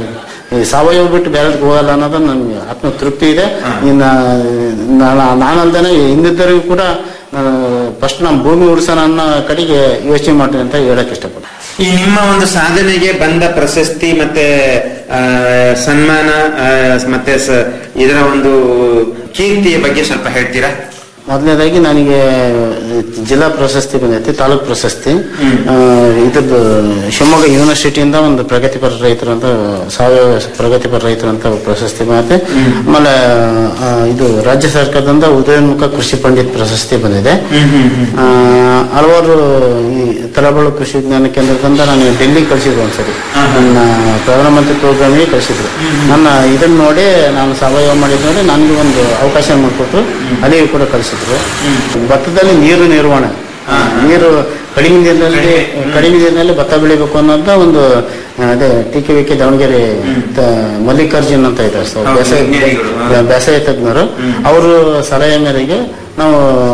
ಈ ಸಾವಯವ ಬಿಟ್ಟು ಬೇರೆ ಹೋಗಲ್ಲ ಅನ್ನೋದು ನನ್ಗೆ ಆತ್ಮ ತೃಪ್ತಿ ಇದೆ ಇನ್ನ ನಾನ- ನಾನಲ್ದೇನೆ ಹಿಂದಿದ್ದರಿಗೂ ಕೂಡ ಫಸ್ಟ್ ನಮ್ಮ ಭೂಮಿ ಉಳಿಸೋಣ ಅನ್ನೋ ಕಡೆಗೆ ಯೋಚನೆ ಮಾಡ್ತೀನಿ ಅಂತ ಹೇಳಕ್ ಇಷ್ಟಪಡ್ತೀನಿ ಈ ನಿಮ್ಮ ಒಂದು ಸಾಧನೆಗೆ ಬಂದ ಪ್ರಶಸ್ತಿ ಮತ್ತೆ ಆ, ಸನ್ಮಾನ ಆ, ಮತ್ತೆ ಸ- ಇದರ ಒಂದು ಕೀರ್ತಿಯ ಬಗ್ಗೆ ಸ್ವಲ್ಪ ಹೇಳ್ತೀರಾ ಮೊದಲನೇದಾಗಿ ನನಗೆ ಜಿಲ್ಲಾ ಪ್ರಶಸ್ತಿ ಬಂದೈತಿ ತಾಲೂಕ್ ಪ್ರಶಸ್ತಿ ಆ, ಇದ್ರದ್ದು ಶಿವಮೊಗ್ಗ ಯೂನಿವರ್ಸಿಟಿಯಿಂದ ಒಂದು ಪ್ರಗತಿಪರ ರೈತರು ಅಂತ ಸಾವಯವ ಪ್ರಗತಿಪರ ರೈತರು ಅಂತ ಪ್ರಶಸ್ತಿ ಬಂದೈತೆ ಆಮೇಲೆ ಆ, ಇದು ರಾಜ್ಯ ಸರ್ಕಾರದಿಂದ ಉದಯೋನ್ಮುಖ ಕೃಷಿ ಪಂಡಿತ್ ಪ್ರಶಸ್ತಿ ಬಂದಿದೆ ಆ, ಹಲವಾರು ಈ ತಲಬಾಳು ಕೃಷಿ ವಿಜ್ಞಾನ ಕೇಂದ್ರದಿಂದ ನಾನು ಡೆಲ್ಲಿ ಕಳಿಸಿದ್ರು ಒಂದ್ಸರಿ ನನ್ನ ಪ್ರಧಾನಮಂತ್ರಿ ಪ್ರೋಗ್ರಾಮಿಗೆ ಕಳಿಸಿದ್ರು ನನ್ನ ಇದನ್ನ ನೋಡಿ ನಾನು ಸಾವಯವ ಮಾಡಿದ್ ನೋಡಿ ನನಗೆ ಒಂದು ಅವಕಾಶ ಮಾಡಿಕೊಟ್ಟು ಅಲ್ಲಿಗೆ ಕೂಡ ಕಳಿಸಿದ್ರು ಭತ್ತದಲ್ಲಿ ನೀರು ನಿರ್ವಹಣೆ ನೀರು ಕಡಿಮೆ ನೀರಿನಲ್ಲಿ ಕಡಿಮೆ ನೀರಿನಲ್ಲಿ ಭತ್ತ ಬೆಳಿಬೇಕು ಅನ್ನೋದ ಒಂದು ಆ, ಅದೇ T K V K Davanagere ತ- ಮಲ್ಲಿಕಾರ್ಜುನ್ ಅಂತ ಇದ್ದಾರೆ ಸರ್ ಹೌದು, ಬೇಸಾಯ ವಿಜ್ಞಾನಿಗಳು. ಬೇಸಾಯ ತಜ್ಞರು ಅವರು ಸಲಹೆ ಮೇರೆಗೆ ನಾವು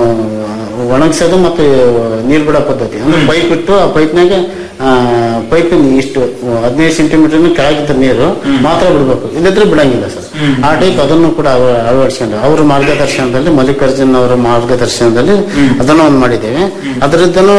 ಒಣಗಿಸೋದು ಮತ್ತು ನೀರು ಬಿಡೋ ಪದ್ಧತಿ ಅಂದ್ರೆ ಪೈಪ್ ಇಟ್ಟು ಆ ಪೈಪ್ನಾಗೆ ಪೈಪ್ ಇಷ್ಟು ಹದಿನೈದು ಸೆಂಟಿಮೀಟರ್ ಕೆಳಗಿದ್ದ ನೀರು ಮಾತ್ರ ಬಿಡಬೇಕು ಇಲ್ಲದ್ರೆ ಬಿಡಂಗಿಲ್ಲ ಸರ್ ಆ ಟೈಪ್ ಅದನ್ನು ಕೂಡ ಅಳ- ಅಳವಡಿಸ್ಕೊಂಡು ಅವರ ಮಾರ್ಗದರ್ಶನದಲ್ಲಿ ಮಲ್ಲಿಕಾರ್ಜುನ್ ಅವರ ಮಾರ್ಗದರ್ಶನದಲ್ಲಿ ಅದನ್ನು ಒಂದು ಮಾಡಿದ್ದೇವೆ ಅದರದ್ದನ್ನು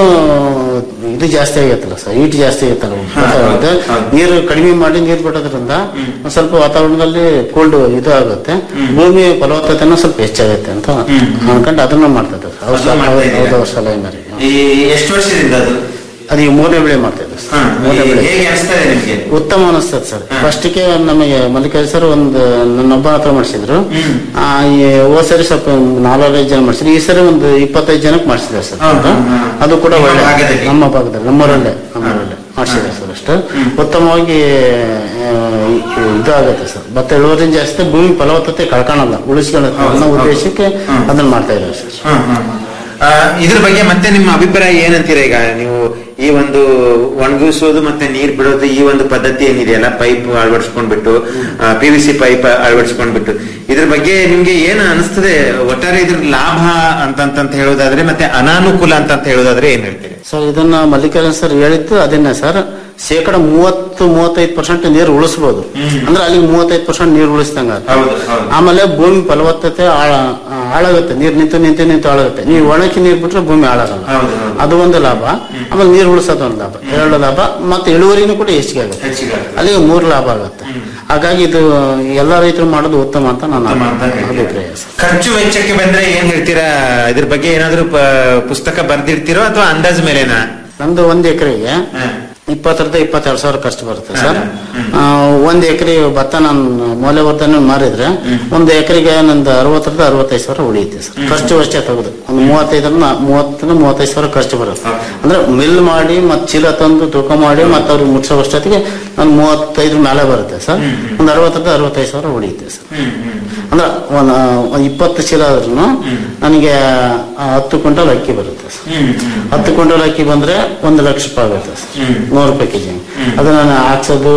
ಇದು ಜಾಸ್ತಿ ಆಗೈತಲ್ಲ ಸರ್ ಹೀಟ್ ಜಾಸ್ತಿ ಆಗೈತಲ್ಲ ಅದು ನೀರು ಕಡಿಮೆ ಮಾಡಿ ನೀರು ಬಿಡೋದ್ರಿಂದ ಒಂದ್ ಸ್ವಲ್ಪ ವಾತಾವರಣದಲ್ಲಿ ಕೋಲ್ಡ್ ಇದು ಆಗುತ್ತೆ ಭೂಮಿ ಫಲವತ್ತತೆನೂ ಸ್ವಲ್ಪ ಹೆಚ್ಚಾಗುತ್ತೆ ಅಂತ ಅನ್ಕೊಂಡು ಅದನ್ನು ಮಾಡ್ತಾ ಇದ್ದಾರೆ ಅವ್ರ ಅದನ್ನ ಮಾಡ್ತಾ ಇದ್ದೀರಾ? ಹೌದು ಅವ್ರ ಸಲಹೆ ಮೇರೆಗೆ ಈ ಎಷ್ಟು ವರ್ಷದಿಂದ ಅದು ಅದು ಈಗ ಮೂರನೇ ಬೆಳೆ ಮಾಡ್ತಾ ಇದ್ದಾರೆ ಹಾ, ಸರ್ ಮೂರನೇ ಬೆಳೆ ಹೇಗೆ ಅನಿಸ್ತದೆ ನಿಮ್ಗೆ ಉತ್ತಮ ಅನಿಸ್ತದೆ ಸರ್ ಫಸ್ಟ್ಗೆ ನಮಗೆ ಮಲ್ಲಿಕಾರ್ಜುನ ಸರ್ ಒಂದು ನನ್ನೊಬ್ಬ ಹತ್ರ ಮಾಡಿಸಿದ್ರು ಆ, ಈ ಹೋದ್ ಸರಿ ಸ್ವಲ್ಪ ನಾಲ್ವೈದು ಜನ ಮಾಡಿಸಿದ್ರು ಈ ಸರಿ ಒಂದು ಇಪ್ಪತ್ತೈದು ಜನಕ್ಕೆ ಮಾಡಿಸಿದ್ದಾರೆ ಸರ್ ಅದು ಕೂಡ ನಿಮ್ಮ ಒಳ್ಳೆ ಭಾಗದಲ್ಲಿ? ನಮ್ಮ ಭಾಗದಲ್ಲಿ ನಮ್ಮೂರಲ್ಲೇ ನಮ್ಮೂರಲ್ಲೇ ಮಾಡಿಸಿದ್ದಾರೆ ಸರ್ ಅಷ್ಟು ಉತ್ತಮವಾಗಿ ಆ, ಇದು ಆಗುತ್ತೆ ಸರ್ ಭತ್ತ ಇಳುವರಿ ಜಾಸ್ತಿ ಭೂಮಿ ಫಲವತ್ತತೆ ಕಳ್ಕೊಳಲ್ಲ ಉಳಿಸ್ಕೊಳ್ಳುತ್ತೆ ಅನ್ನೋ ಉದ್ದೇಶಕ್ಕೆ ಅದನ್ನ ಮಾಡ್ತಾ ಇದ್ದಾರೆ ಸರ್ ಹ್ಮ್, ಹ್ಮ್, ಹ್ಮ್. ಆ, ಇದ್ರ ಬಗ್ಗೆ ಮತ್ತೆ ನಿಮ್ಮ ಅಭಿಪ್ರಾಯ ಏನಂತೀರಾ ಈಗ ನೀವು ಈ ಒಂದು ಒಣಗಿಸೋದು ಮತ್ತೆ ನೀರ್ ಬಿಡೋದು ಈ ಒಂದು ಪದ್ಧತಿ ಏನಿದೆಯಲ್ಲ ಪೈಪ್ ಅಳವಡಿಸ್ಕೊಂಡ್ಬಿಟ್ಟು ಪಿ ವಿ ಸಿ ಪೈಪ್ ಅಳವಡಿಸ್ಕೊಂಡ್ಬಿಟ್ಟು ಇದ್ರ ಬಗ್ಗೆ ನಿಮ್ಗೆ ಏನು ಅನಿಸ್ತದೆ ಒಟ್ಟಾರೆ ಇದ್ರ ಲಾಭ ಅಂತಂತ ಹೇಳೋದಾದ್ರೆ ಮತ್ತೆ ಅನಾನುಕೂಲ ಅಂತ ಹೇಳೋದಾದ್ರೆ ಏನ್ ಹೇಳ್ತೀರಿ ಸರ್ ಇದನ್ನ ಮಲ್ಲಿಕಾರ್ಜುನ್ ಸರ್ ಹೇಳಿದ್ದು ಅದನ್ನೇ ಸರ್ ಶೇಕಡ ಮೂವತ್ತು ಮೂವತ್ತೈದು ಪರ್ಸೆಂಟ್ ನೀರು ಉಳಿಸ್ಬೋದು ಅಂದ್ರೆ ಅಲ್ಲಿ ಮೂವತ್ತೈದು ಪರ್ಸೆಂಟ್ ನೀರು ಉಳಿಸ್ದಂಗ ಆಮೇಲೆ ಭೂಮಿ ಫಲವತ್ತತೆ ಹಾಳ- ಹಾಳಾಗುತ್ತೆ ನೀರು ನಿಂತು ನಿಂತು ನಿಂತು ಹಾಳಾಗುತ್ತೆ ನೀವು ಒಣಗಿ ನೀರು ಬಿಟ್ರೆ ಭೂಮಿ ಹಾಳಾಗಲ್ಲ ಅದು ಒಂದು ಲಾಭ ಆಮೇಲೆ ನೀರು ಉಳಿಸೋದು ಒಂದು ಲಾಭ ಎರಡು ಲಾಭ ಮತ್ತೆ ಇಳುವರಿನೂ ಕೂಡ ಹೆಚ್ಚಿಗೆ ಆಗುತ್ತೆ ಅಲ್ಲಿಗೆ ಮೂರು ಲಾಭ ಆಗುತ್ತೆ ಹಾಗಾಗಿ ಇದು ಎಲ್ಲ ರೈತರು ಮಾಡೋದು ಉತ್ತಮ ಅಂತ ನನ್ನ ಅಭಿಪ್ರಾಯ ಸರ್ ಖರ್ಚು ವೆಚ್ಚಕ್ಕೆ ಬಂದ್ರೆ ಏನ್ ಹೇಳ್ತೀರಾ ಇದ್ರ ಬಗ್ಗೆ ಏನಾದ್ರು ಪ- ಪುಸ್ತಕ ಬರ್ದಿರ್ತೀರೋ ಅಥವಾ ಅಂದಾಜ್ ಮೇಲೆನಾ ನಮ್ದು ಒಂದ್ ಎಕರೆಗೆ ಇಪ್ಪತ್ತರಿಂದ ಇಪ್ಪತ್ತೆರಡು ಸಾವಿರ ಖರ್ಚು ಬರುತ್ತೆ ಸರ್ ಆ, ಒಂದ್ ಎಕರೆ ಭತ್ತ ನಾನು ಮೌಲ್ಯವರ್ಧನೆ ಮಾರಿದ್ರೆ ಒಂದು ಎಕರೆಗೆ ನಂದು ಅರವತ್ತರಿಂದ ಅರವತ್ತೈದು ಸಾವಿರ ಉಳಿಯುತ್ತೆ ಸರ್ ಖರ್ಚು ಅಷ್ಟೇ ತೆಗೆದು ಒಂದು ಮೂವತ್ತೈದರಿಂದ ಮೂವತ್ತರಿಂದ ಮೂವತ್ತೈದು ಸಾವಿರ ಖರ್ಚು ಬರುತ್ತೆ ಅಂದ್ರೆ ಮಿಲ್ ಮಾಡಿ ಮತ್ತೆ ಚೀಲ ತಂದು ತೂಕ ಮಾಡಿ ಮತ್ತೆ ಅವ್ರಿಗೆ ಮುಟ್ಸೋ ಅಷ್ಟೊತ್ತಿಗೆ ಒಂದು ಮೂವತ್ತೈದ್ರ ಮೇಲೆ ಬರುತ್ತೆ ಸರ್ ಒಂದು ಅರವತ್ತರಿಂದ ಅರವತ್ತೈದು ಸಾವಿರ ಉಳಿಯುತ್ತೆ ಸರ್ ಅಂದ್ರೆ ಒಂದು ಒಂದು ಇಪ್ಪತ್ತು ಚೀಲ ಆದ್ರೂ ನನಗೆ ಆ, ಹತ್ತು ಕ್ವಿಂಟಲ್ ಅಕ್ಕಿ ಬರುತ್ತೆ ಸರ್ ಹತ್ತು ಕ್ವಿಂಟಲ್ ಅಕ್ಕಿ ಬಂದ್ರೆ ಒಂದು ಲಕ್ಷ ರೂಪಾಯಿ ಆಗುತ್ತೆ ಸರ್ ನೂರು ರೂಪಾಯಿ ಕೆಜಿ ಅದನ್ನ ಹಾಕ್ಸೋದು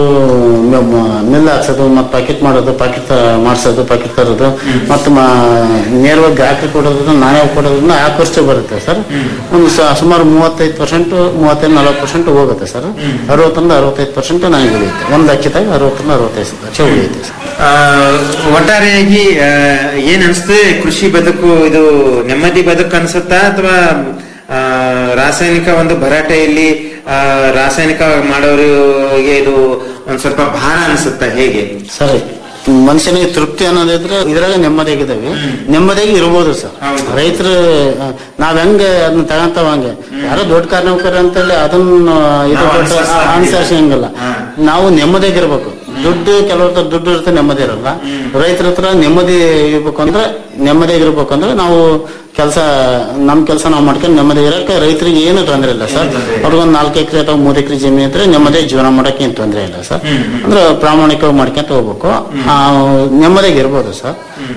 ಮಿಲ್ ಹಾಕ್ಸೋದು ಮತ್ತೆ ಪ್ಯಾಕೆಟ್ ಮಾಡೋದು ಪ್ಯಾಕೆಟ್ ಮಾಡಿಸೋದು ಪ್ಯಾಕೆಟ್ ತರೋದು ಮತ್ತೆ ನೇರವಾಗಿ ಗ್ರಾಹಕರಿಗೆ ಕೊಡೋದು ನಾನೇ ಕೊಡೋದ್ರಿಂದ ಆ ಖರ್ಚು ಬರುತ್ತೆ ಸರ್ ಒಂದು ಸ- ಸುಮಾರು ಮೂವತ್ತೈದು ಪರ್ಸೆಂಟ್ ಮೂವತ್ತೈದು ನಲವತ್ತು ಪರ್ಸೆಂಟ್ ಹೋಗುತ್ತೆ ಸರ್ ಅರವತ್ತರಿಂದ ಅರವತ್ತೈದು ಪರ್ಸೆಂಟ್ ನನಗೆ ಉಳಿಯುತ್ತೆ ಒಂದು ಅಕ್ಕಿದಾಗ ಅರವತ್ತರಿಂದ ಅರವತ್ತೈದು ಲಕ್ಷ ಉಳಿಯುತ್ತೆ ಸರ್ ಆ, ಒಟ್ಟಾರೆಯಾಗಿ ಆ, ಏನ್ ಅನ್ಸ್ತದೆ ಕೃಷಿ ಬದುಕು ಇದು ನೆಮ್ಮದಿ ಬದುಕು ಅನ್ಸುತ್ತಾ ಅಥವಾ ಆ, ರಾಸಾಯನಿಕ ಒಂದು ಭರಾಟೆಯಲ್ಲಿ ಆ, ರಾಸಾಯನಿಕ ಮಾಡೋರಿಗೆ ಇದು ಒಂದ್ ಸ್ವಲ್ಪ ಭಾರ ಅನ್ಸುತ್ತಾ ಹೇಗೆ ಸರಿ ಮನುಷ್ಯನಿಗೆ ತೃಪ್ತಿ ಅನ್ನೋದಿದ್ರೆ ಇದ್ರಾಗ ನೆಮ್ಮದಿಯಾಗಿದ್ದಾವೆ ನೆಮ್ಮದಿಯಾಗಿ ಇರ್ಬೋದು ಸರ್ ರೈತರು ನಾವ್ ಹೆಂಗೆ ಅದನ್ನ ತಗೊಂತಾವ ಹಂಗೆ ಯಾರೋ ದೊಡ್ಡ ಕಾರ್ಮಿಕರ ಅಂತೇಳಿ ಅದನ್ನ ಇದು ಕೊಟ್ರೆ ಅನುಸರಿಸಂಗಿಲ್ಲ ನಾವು ನೆಮ್ಮದಿಯಾಗಿರ್ಬೇಕು ದುಡ್ಡು ಕೆಲವ್ರ ಹತ್ರ ದುಡ್ಡು ಇರುತ್ತೆ ನೆಮ್ಮದಿ ಇರಲ್ಲ ರೈತರ ಹತ್ರ ನೆಮ್ಮದಿ ಇರ್ಬೇಕು ಅಂದ್ರೆ ನೆಮ್ಮದಿಯಾಗಿರ್ಬೇಕು ಅಂದ್ರೆ ನಾವು ಕೆಲಸ ನಮ್ ಕೆಲಸ ನಾವು ಮಾಡ್ಕೊಂಡು ನೆಮ್ಮದಿ ಇರಕ್ಕೆ ರೈತರಿಗೆ ಏನು ತೊಂದರೆ ಇಲ್ಲ ಸರ್ ಅವ್ರಿಗೊಂದು ನಾಲ್ಕು ಎಕರೆ ಅಥವಾ ಮೂರು ಎಕರೆ ಜಮೀನು ಇದ್ರೆ ನೆಮ್ಮದಿ ಜೀವನ ಮಾಡಕ್ಕೆ ಏನು ತೊಂದರೆ ಇಲ್ಲ ಸರ್ ಅಂದ್ರೆ ಪ್ರಾಮಾಣಿಕವಾಗಿ ಮಾಡ್ಕೊಂತ ಹೋಗ್ಬೇಕು ಆ, ನೆಮ್ಮದಿಯಾಗಿ ಇರ್ಬೋದು ಸರ್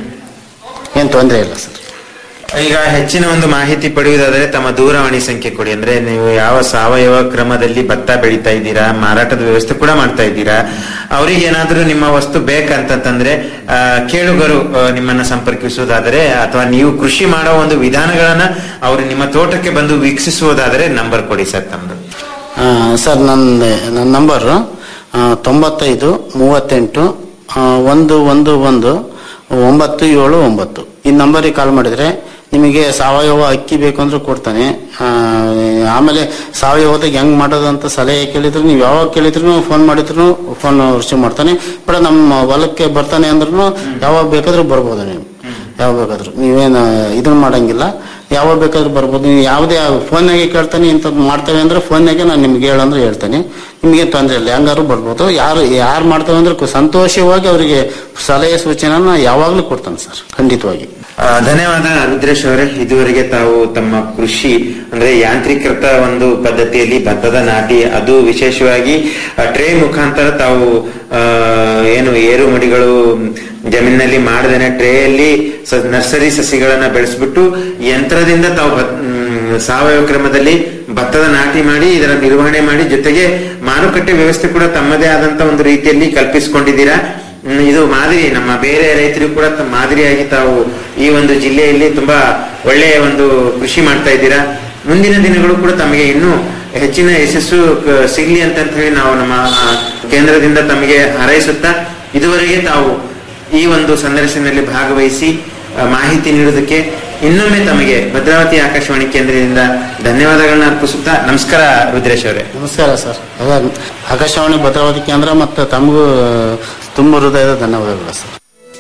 ಏನ್ ತೊಂದರೆ ಇಲ್ಲ ಸರ್ ಈಗ ಹೆಚ್ಚಿನ ಒಂದು ಮಾಹಿತಿ ಪಡೆಯುವುದಾದ್ರೆ ತಮ್ಮ ದೂರವಾಣಿ ಸಂಖ್ಯೆ ಕೊಡಿ ಅಂದ್ರೆ ನೀವು ಯಾವ ಸಾವಯವ ಕ್ರಮದಲ್ಲಿ ಭತ್ತ ಬೆಳೀತಾ ಇದ್ದೀರಾ ಮಾರಾಟದ ವ್ಯವಸ್ಥೆ ಕೂಡ ಮಾಡ್ತಾ ಇದ್ದೀರಾ ಅವರಿಗೆ ಏನಾದ್ರೂ ನಿಮ್ಮ ವಸ್ತು ಬೇಕಂತಂದ್ರೆ ಆ, ಕೇಳುಗರು ಆ, ನಿಮ್ಮನ್ನ ಸಂಪರ್ಕಿಸುವುದಾದರೆ ಅಥವಾ ನೀವು ಕೃಷಿ ಮಾಡೋ ಒಂದು ವಿಧಾನಗಳನ್ನ ಅವರು ನಿಮ್ಮ ತೋಟಕ್ಕೆ ಬಂದು ವೀಕ್ಷಿಸುವುದಾದರೆ ನಂಬರ್ ಕೊಡಿ ಸರ್ ತಮ್ಮದು ಆ, ಸರ್ ನನ್ನ ನನ್ನ ನಂಬರು ತೊಂಬತ್ತೈದು ಮೂವತ್ತೆಂಟು ಆ, ಒಂದು ಒಂದು ಒಂದು ಒಂಬತ್ತು ಏಳು ಒಂಬತ್ತು ಈ ನಂಬರಿಗೆ ಕಾಲ್ ಮಾಡಿದ್ರೆ ನಿಮ್ಗೆ ನಿಮಗೆ ಸಾವಯವ ಅಕ್ಕಿ ಬೇಕು ಅಂದ್ರೆ ಕೊಡ್ತಾನೆ ಆ, ಆಮೇಲೆ ಸಾವಯವದಾಗ ಹೆಂಗ್ ಮಾಡೋದು ಅಂತ ಸಲಹೆ ಕೇಳಿದ್ರು ನೀವು ಯಾವಾಗ ಕೇಳಿದ್ರು ಫೋನ್ ಮಾಡಿದ್ರು ಫೋನ್ ರಿಸೀವ್ ಮಾಡ್ತಾನೆ ಬಟ್ ನಮ್ಮ ಹೊಲಕ್ಕೆ ಬರ್ತಾನೆ ಅಂದ್ರೂ ಯಾವಾಗ ಬೇಕಾದ್ರೂ ಬರ್ಬೋದು ನೀವು ಯಾವಾಗ ಬೇಕಾದ್ರೂ ನೀವೇನು ಇದನ್ನ ಮಾಡಂಗಿಲ್ಲ ಯಾವಾಗ ಬೇಕಾದ್ರೂ ಬರ್ಬೋದು ನೀವು ಯಾವುದೇ ಫೋನ್ನಾಗೆ ಕೇಳ್ತಾನೆ ಇಂಥದ್ದು ಮಾಡ್ತೇವೆ ಅಂದ್ರೆ ಫೋನ್ನಾಗೆ ನಾನು ನಿಮ್ಗೆ ಹೇಳಂದ್ರೆ ಹೇಳ್ತೇನೆ ನಿಮಗೆ ತೊಂದರೆ ಇಲ್ಲ ಹೆಂಗಾರು ಬರ್ಬೋದು ಯಾರು ಯಾರು ಮಾಡ್ತೇವೆ ಅಂದ್ರೆ ಕು- ಸಂತೋಷವಾಗಿ ಅವರಿಗೆ ಸಲಹೆ ಸೂಚನೆನ ಯಾವಾಗಲೂ ಕೊಡ್ತಾನೆ ಸರ್ ಖಂಡಿತವಾಗಿ ಆ, ಧನ್ಯವಾದ ರುದ್ರೇಶ್ ಅವರೇ ಇದುವರೆಗೆ ತಾವು ತಮ್ಮ ಕೃಷಿ ಅಂದ್ರೆ ಯಾಂತ್ರೀಕೃತ ಒಂದು ಪದ್ಧತಿಯಲ್ಲಿ ಭತ್ತದ ನಾಟಿ ಅದು ವಿಶೇಷವಾಗಿ ಟ್ರೇ ಮುಖಾಂತರ ತಾವು ಆ, ಏನು ಏರು ಮಡಿಗಳು ಜಮೀನಿನಲ್ಲಿ ಮಾಡದೇನೆ ಟ್ರೇಯಲ್ಲಿ ನರ್ಸರಿ ಸಸಿಗಳನ್ನ ಬೆಳೆಸ್ಬಿಟ್ಟು ಯಂತ್ರದಿಂದ ತಾವು ಭತ್- ಮ್, ಸಾವಯವ ಕ್ರಮದಲ್ಲಿ ಭತ್ತದ ನಾಟಿ ಮಾಡಿ ಇದರ ನಿರ್ವಹಣೆ ಮಾಡಿ ಜೊತೆಗೆ ಮಾರುಕಟ್ಟೆ ವ್ಯವಸ್ಥೆ ಕೂಡ ತಮ್ಮದೇ ಆದಂತ ಒಂದು ರೀತಿಯಲ್ಲಿ ಕಲ್ಪಿಸಿಕೊಂಡಿದ್ದೀರಾ ಹ್ಮ್, ಇದು ಮಾದರಿ ನಮ್ಮ ಬೇರೆ ರೈತರು ಕೂಡ ತ- ಮಾದರಿಯಾಗಿ ತಾವು ಈ ಒಂದು ಜಿಲ್ಲೆಯಲ್ಲಿ ತುಂಬಾ ಒಳ್ಳೆಯ ಒಂದು ಕೃಷಿ ಮಾಡ್ತಾ ಇದ್ದೀರಾ ಮುಂದಿನ ದಿನಗಳು ಕೂಡ ತಮಗೆ ಇನ್ನೂ ಹೆಚ್ಚಿನ ಯಶಸ್ಸು ಕ- ಸಿಗ್ಲಿ ಅಂತ ಅಂತ ಹೇಳಿ ನಾವು ನಮ್ಮ ಆ, ಕೇಂದ್ರದಿಂದ ತಮಗೆ ಹಾರೈಸುತ್ತಾ ಇದುವರೆಗೆ ತಾವು ಈ ಒಂದು ಸಂದರ್ಶನದಲ್ಲಿ ಭಾಗವಹಿಸಿ ಆ, ಮಾಹಿತಿ ನೀಡುವುದಕ್ಕೆ ಇನ್ನೊಮ್ಮೆ ತಮಗೆ ಭದ್ರಾವತಿ ಆಕಾಶವಾಣಿ ಕೇಂದ್ರದಿಂದ ಧನ್ಯವಾದಗಳನ್ನ ಅರ್ಪಿಸುತ್ತಾ ನಮಸ್ಕಾರ ರುದ್ರೇಶ್ ಅವರೇ ನಮಸ್ಕಾರ ಸರ್ ಅದ ಆಕಾಶವಾಣಿ ಭದ್ರಾವತಿ ಕೇಂದ್ರ ಮತ್ತು ತಮಗೂ ತುಂಬ ಹೃದಯದ ಧನ್ಯವಾದಗಳು ಸರ್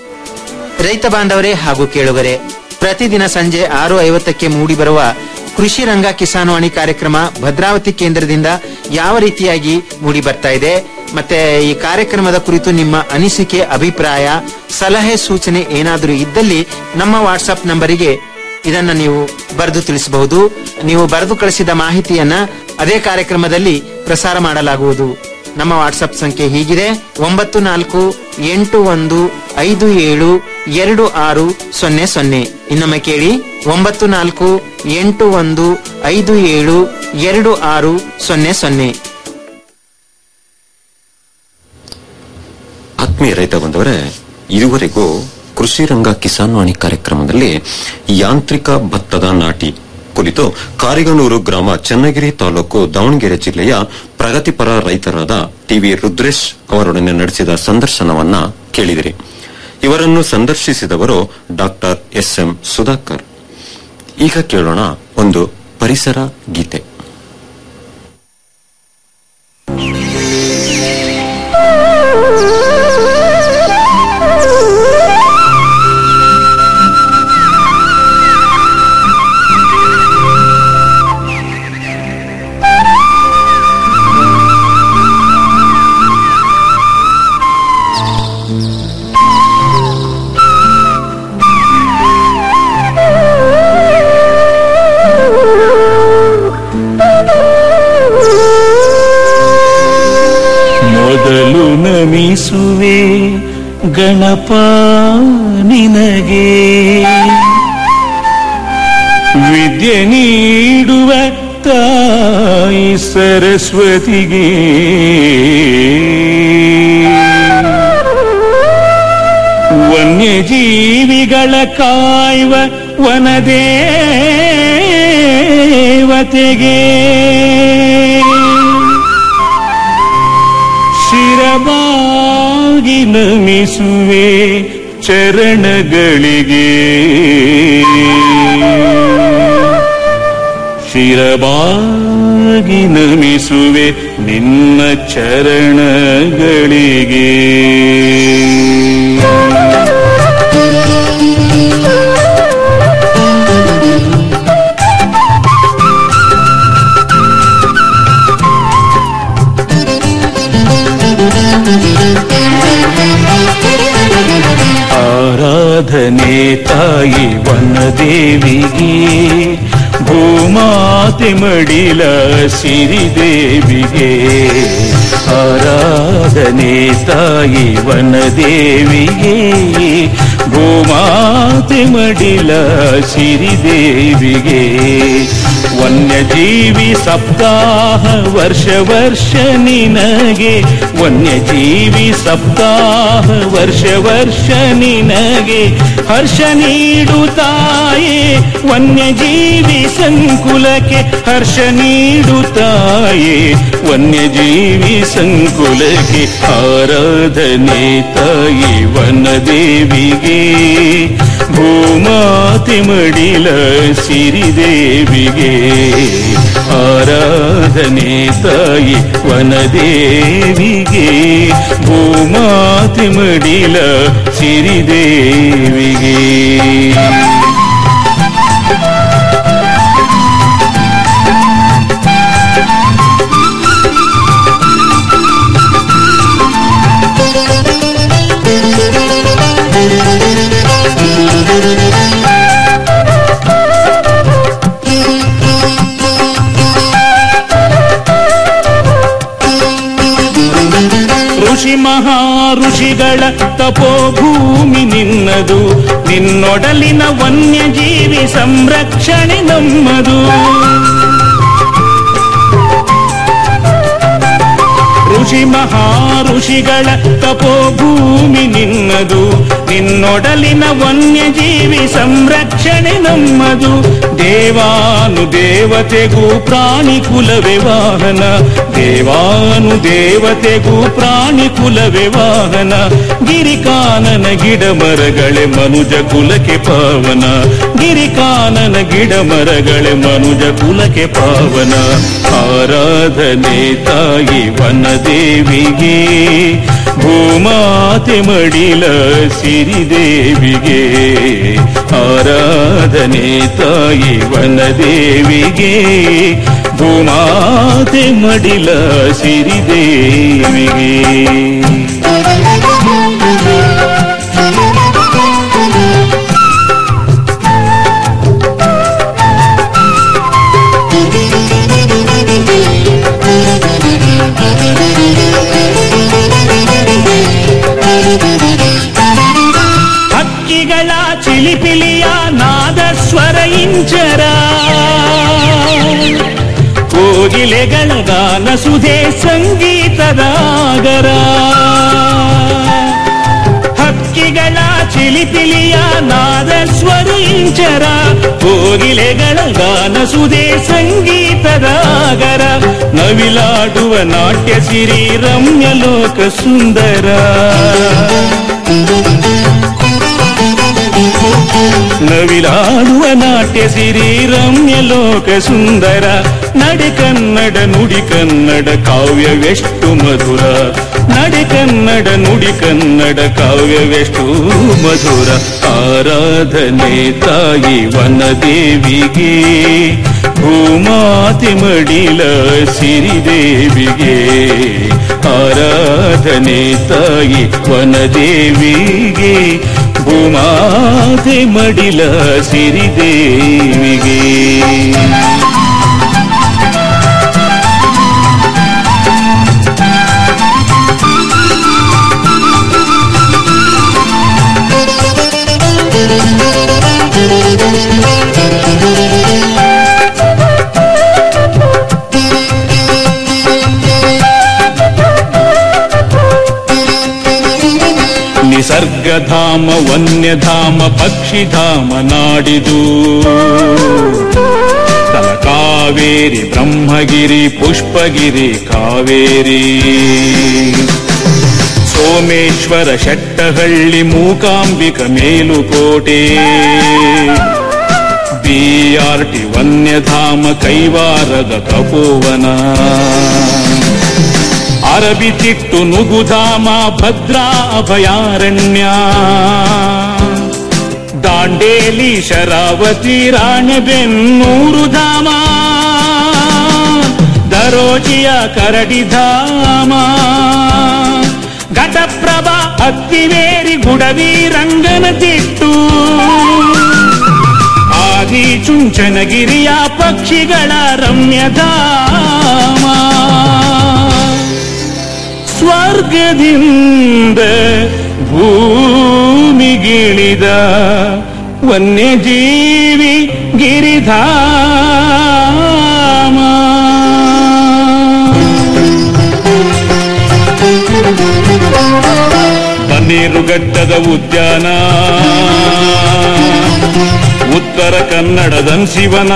ರೈತ ಬಾಂಧವರೇ ಹಾಗೂ ಕೇಳುಗರೆ ಪ್ರತಿದಿನ ಸಂಜೆ ಆರು ಐವತ್ತಕ್ಕೆ ಮೂಡಿ ಬರುವ ಕೃಷಿ ರಂಗ ಕಿಸಾನ್ವಾಣಿ ಕಾರ್ಯಕ್ರಮ ಭದ್ರಾವತಿ ಕೇಂದ್ರದಿಂದ ಯಾವ ರೀತಿಯಾಗಿ ಮೂಡಿ ಬರ್ತಾ ಇದೆ ಮತ್ತೆ ಈ ಕಾರ್ಯಕ್ರಮದ ಕುರಿತು ನಿಮ್ಮ ಅನಿಸಿಕೆ ಅಭಿಪ್ರಾಯ ಸಲಹೆ ಸೂಚನೆ ಏನಾದರೂ ಇದ್ದಲ್ಲಿ ನಮ್ಮ ವಾಟ್ಸ್ಆಪ್ ನಂಬರಿಗೆ ಇದನ್ನ ನೀವು ಬರೆದು ತಿಳಿಸಬಹುದು ನೀವು ಬರೆದು ಕಳಿಸಿದ ಮಾಹಿತಿಯನ್ನ ಅದೇ ಕಾರ್ಯಕ್ರಮದಲ್ಲಿ ಪ್ರಸಾರ ಮಾಡಲಾಗುವುದು ನಮ್ಮ ವಾಟ್ಸ್ಆಪ್ ಸಂಖ್ಯೆ ಹೀಗಿದೆ ಒಂಬತ್ತು ನಾಲ್ಕು ಎಂಟು ಒಂದು ಐದು ಏಳು ಎರಡು ಆರು ಸೊನ್ನೆ ಸೊನ್ನೆ ಇನ್ನೊಮ್ಮೆ ಕೇಳಿ ಒಂಬತ್ತು ನಾಲ್ಕು ಎಂಟು ಒಂದು ಐದು ಏಳು ಎರಡು ಆರು ಸೊನ್ನೆ ಸೊನ್ನೆ ಆತ್ಮೀಯ ರೈತ ಬಂದವರೇ ಇದುವರೆಗೂ ಕೃಷಿ ರಂಗ ಕಿಸಾನ್ ವಾಣಿ ಕಾರ್ಯಕ್ರಮದಲ್ಲಿ ಯಾಂತ್ರಿಕ ಭತ್ತದ ನಾಟಿ ಕುರಿತು ಕಾರಿಗನೂರು ಗ್ರಾಮ ಚನ್ನಗಿರಿ ತಾಲೂಕು ದಾವಣಗೆರೆ ಜಿಲ್ಲೆಯ ಪ್ರಗತಿಪರ ರೈತರಾದ ಟಿವಿ ರುದ್ರೇಶ್ ಅವರೊಡನೆ ನಡೆಸಿದ ಸಂದರ್ಶನವನ್ನ ಕೇಳಿದಿರಿ ಇವರನ್ನು ಸಂದರ್ಶಿಸಿದವರು ಡಾಕ್ಟರ್ ಎಸ್ ಎಂ ಸುಧಾಕರ್ ಈಗ ಕೇಳೋಣ ಒಂದು ಪರಿಸರ ಗೀತೆ ಮೊದಲು ನಮಿಸುವೆ ಗಣಪ ನಿನಗೆ ವಿದ್ಯೆ ನೀಡುವ ತಾಯಿ ಸರಸ್ವತಿಗೆ ವನ್ಯಜೀವಿಗಳ ಕಾಯುವ ವನದೇವತೆಗೆ ಶಿರಬಾಗಿ ನಮಿಸುವೆ ಚರಣಗಳಿಗೆ ಶಿರಬಾಗಿ ನಮಿಸುವೆ ನಿನ್ನ ಚರಣಗಳಿಗೆ ಆರಾಧನೆ ತಾಯಿ ವನದೇವಿಗೆ ಭೂಮಾತೆ ಮಡಿಲ ಸಿರಿದೇವಿಗೆ ಆರಾಧನೆ ತಾಯಿ ವನದೇವಿಗೆ ಭೂಮಾತೆ ಮಡಿಲ ಸಿರಿದೇವಿಗೆ ವನ್ಯಜೀವಿ ಸಪ್ತಾಹ ವರ್ಷ ವರ್ಷ ನಿನಗೆ ವನ್ಯಜೀವಿ ಸಪ್ತಾಹ ವರ್ಷ ವರ್ಷ ನಿನಗೆ ಹರ್ಷ ನೀಡುತ್ತಾಯೇ ವನ್ಯಜೀವಿ ಸಂಕುಲಕ್ಕೆ ಹರ್ಷ ನೀಡುತ್ತಾಯೇ ವನ್ಯಜೀವಿ ಸಂಕುಲಕ್ಕೆ ಆರಾಧನೆ ತಾಯಿ ವನದೇವಿಗೆ ಭೂಮಾತೆ ಮಡಿಲ ಸಿರಿದೇವಿಗೆ ಆರಾಧನೆ ತಾಯಿ ವನದೇವಿಗೆ ಭೂಮಾತೆ ಮಡಿಲ ಸಿರಿದೇವಿಗೆ ಋಷಿ ಮಹಾ ಋಷಿಗಳ ತಪೋಭೂಮಿ ನಿನ್ನದು ನಿನ್ನೊಡಲಿನ ವನ್ಯಜೀವಿ ಸಂರಕ್ಷಣೆ ನಮ್ಮದು ಋಷಿ ಮಹಾ ಋಷಿಗಳ ತಪೋಭೂಮಿ ನಿನ್ನದು ನಿನ್ನೊಡಲಿನ ವನ್ಯಜೀವಿ ಸಂರಕ್ಷಣೆ ನಮ್ಮದು ದೇವಾನು ದೇವತೆಗೂ ಪ್ರಾಣಿ ಕುಲವೇ ವಾಹನ ದೇವಾನು ದೇವತೆಗೂ ಪ್ರಾಣಿ ಕುಲವೇ ವಾಹನ ಗಿರಿಕಾನನ ಗಿಡ ಮರಗಳೇ ಮನುಜ ಕುಲಕ್ಕೆ ಪಾವನ ಗಿರಿಕಾನನ ಗಿಡ ಮರಗಳೇ ಮನುಜ ಕುಲಕ್ಕೆ ಪಾವನ ಆರಾಧನೆ ತಾಯಿ ವನದೇವಿಗೆ ಭೂಮಾತೆ ಮಡಿಲ ಸಿರಿದೇವಿಗೆ ಆರಾಧನೆ ತಾಯಿ ವನದೇವಿಗೆ ಭೂಮಾತೆ ಮಡಿಲ ಸಿರಿದೇವಿಗೆ ಹಕ್ಕಿಗಳ ಚಿಲಿಪಿಲಿಯ ನಾದ ಸ್ವರ ಇಂಚರ ಕೋಗಿಲೆಗಳ ಗಾನ ಸುಧೆ ಸಂಗೀತದ ಆಗರ ಹಕ್ಕಿಗಳ ಚಿಲಿಪಿಲಿಯ ನಾದ ಸ್ವರ ಇಂಚರ ಕೋಗಿಲೆಗಳ ಗಾನ ಸುಧೆ ಸಂಗೀತದ ಆಗರ ನವಿಲಾಡುವ ನಾಟ್ಯ ಸಿರಿ ರಮ್ಯ ಲೋಕ ಸುಂದರ ನವಿಲಾಡುವ ನಾಟ್ಯ ಸಿರಿ ರಮ್ಯ ಲೋಕ ಸುಂದರ ನಡೆ ಕನ್ನಡ ನುಡಿ ಕನ್ನಡ ಕಾವ್ಯವೆಷ್ಟು ಮಧುರ ನಡೆ ಕನ್ನಡ ನುಡಿ ಕನ್ನಡ ಕಾವ್ಯವೆಷ್ಟು ಮಧುರ ಆರಾಧನೆ ತಾಯಿ ವನದೇವಿಗೆ ಭೂಮಾತೆ ಮಡಿಲ ಸಿರಿದೇವಿಗೆ ಆರಾಧನೆ ತಾಯಿ ವನದೇವಿಗೆ ಭೂಮಾತೆ ಮಡಿಲ ಸಿರಿದೇವಿಗೆ ನಿಸರ್ಗಧಾಮ ವನ್ಯಧಾಮ ಪಕ್ಷಿಧಾಮ ನಾಡಿದು ತಲಕಾವೇರಿ ಬ್ರಹ್ಮಗಿರಿ ಪುಷ್ಪಗಿರಿ ಕಾವೇರಿ ಸೋಮೇಶ್ವರ ಶೆಟ್ಟಹಳ್ಳಿ ಮೂಕಾಂಬಿಕ ಮೇಲುಕೋಟೆ ಬಿಆರ್ಟಿ ವನ್ಯಧಾಮ ಕೈವಾರದ ತಪೋವನ ಅರಬಿತಿಟ್ಟು ನುಗುಧಾಮ ಭದ್ರಾ ಅಭಯಾರಣ್ಯ ದಾಂಡೇಲಿ ಶರಾವತಿ ರಾಣೆಬೆನ್ನೂರು ಧಾಮ ದರೋಜಿಯ ಕರಡಿಧಾಮ ಘಟಪ್ರಭಾ ಹತ್ತಿವೇರಿ ಗುಡವಿ ರಂಗನ ತಿಟ್ಟು ಆದಿ ಚುಂಚನಗಿರಿಯ ಪಕ್ಷಿಗಳ ರಮ್ಯಧಾಮ ಸ್ವರ್ಗದಿಂದ ಭೂಮಿಗಿಳಿದ ವನ್ಯಜೀವಿ ಗಿರಿಧಾಮ ಬನ್ನೇರುಘಟ್ಟದ ಉದ್ಯಾನ ಉತ್ತರ ಕನ್ನಡದ ಶಿವನ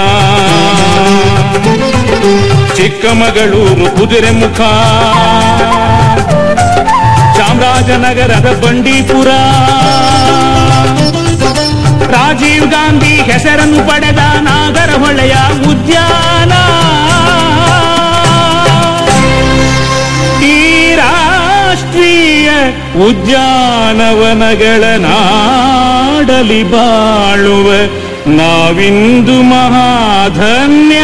ಚಿಕ್ಕಮಗಳೂರು ಕುದುರೆಮುಖ ಚಾಮರಾಜನಗರದ ಬಂಡೀಪುರ ರಾಜೀವ್ ಗಾಂಧಿ ಹೆಸರನ್ನು ಪಡೆದ ನಾಗರಹೊಳೆಯ ಉದ್ಯಾನ ಈ ರಾಷ್ಟ್ರೀಯ ಉದ್ಯಾನವನಗಳ ನಾಡಲಿ ಬಾಳುವ ನಾವಿಂದು ಮಹಾಧನ್ಯ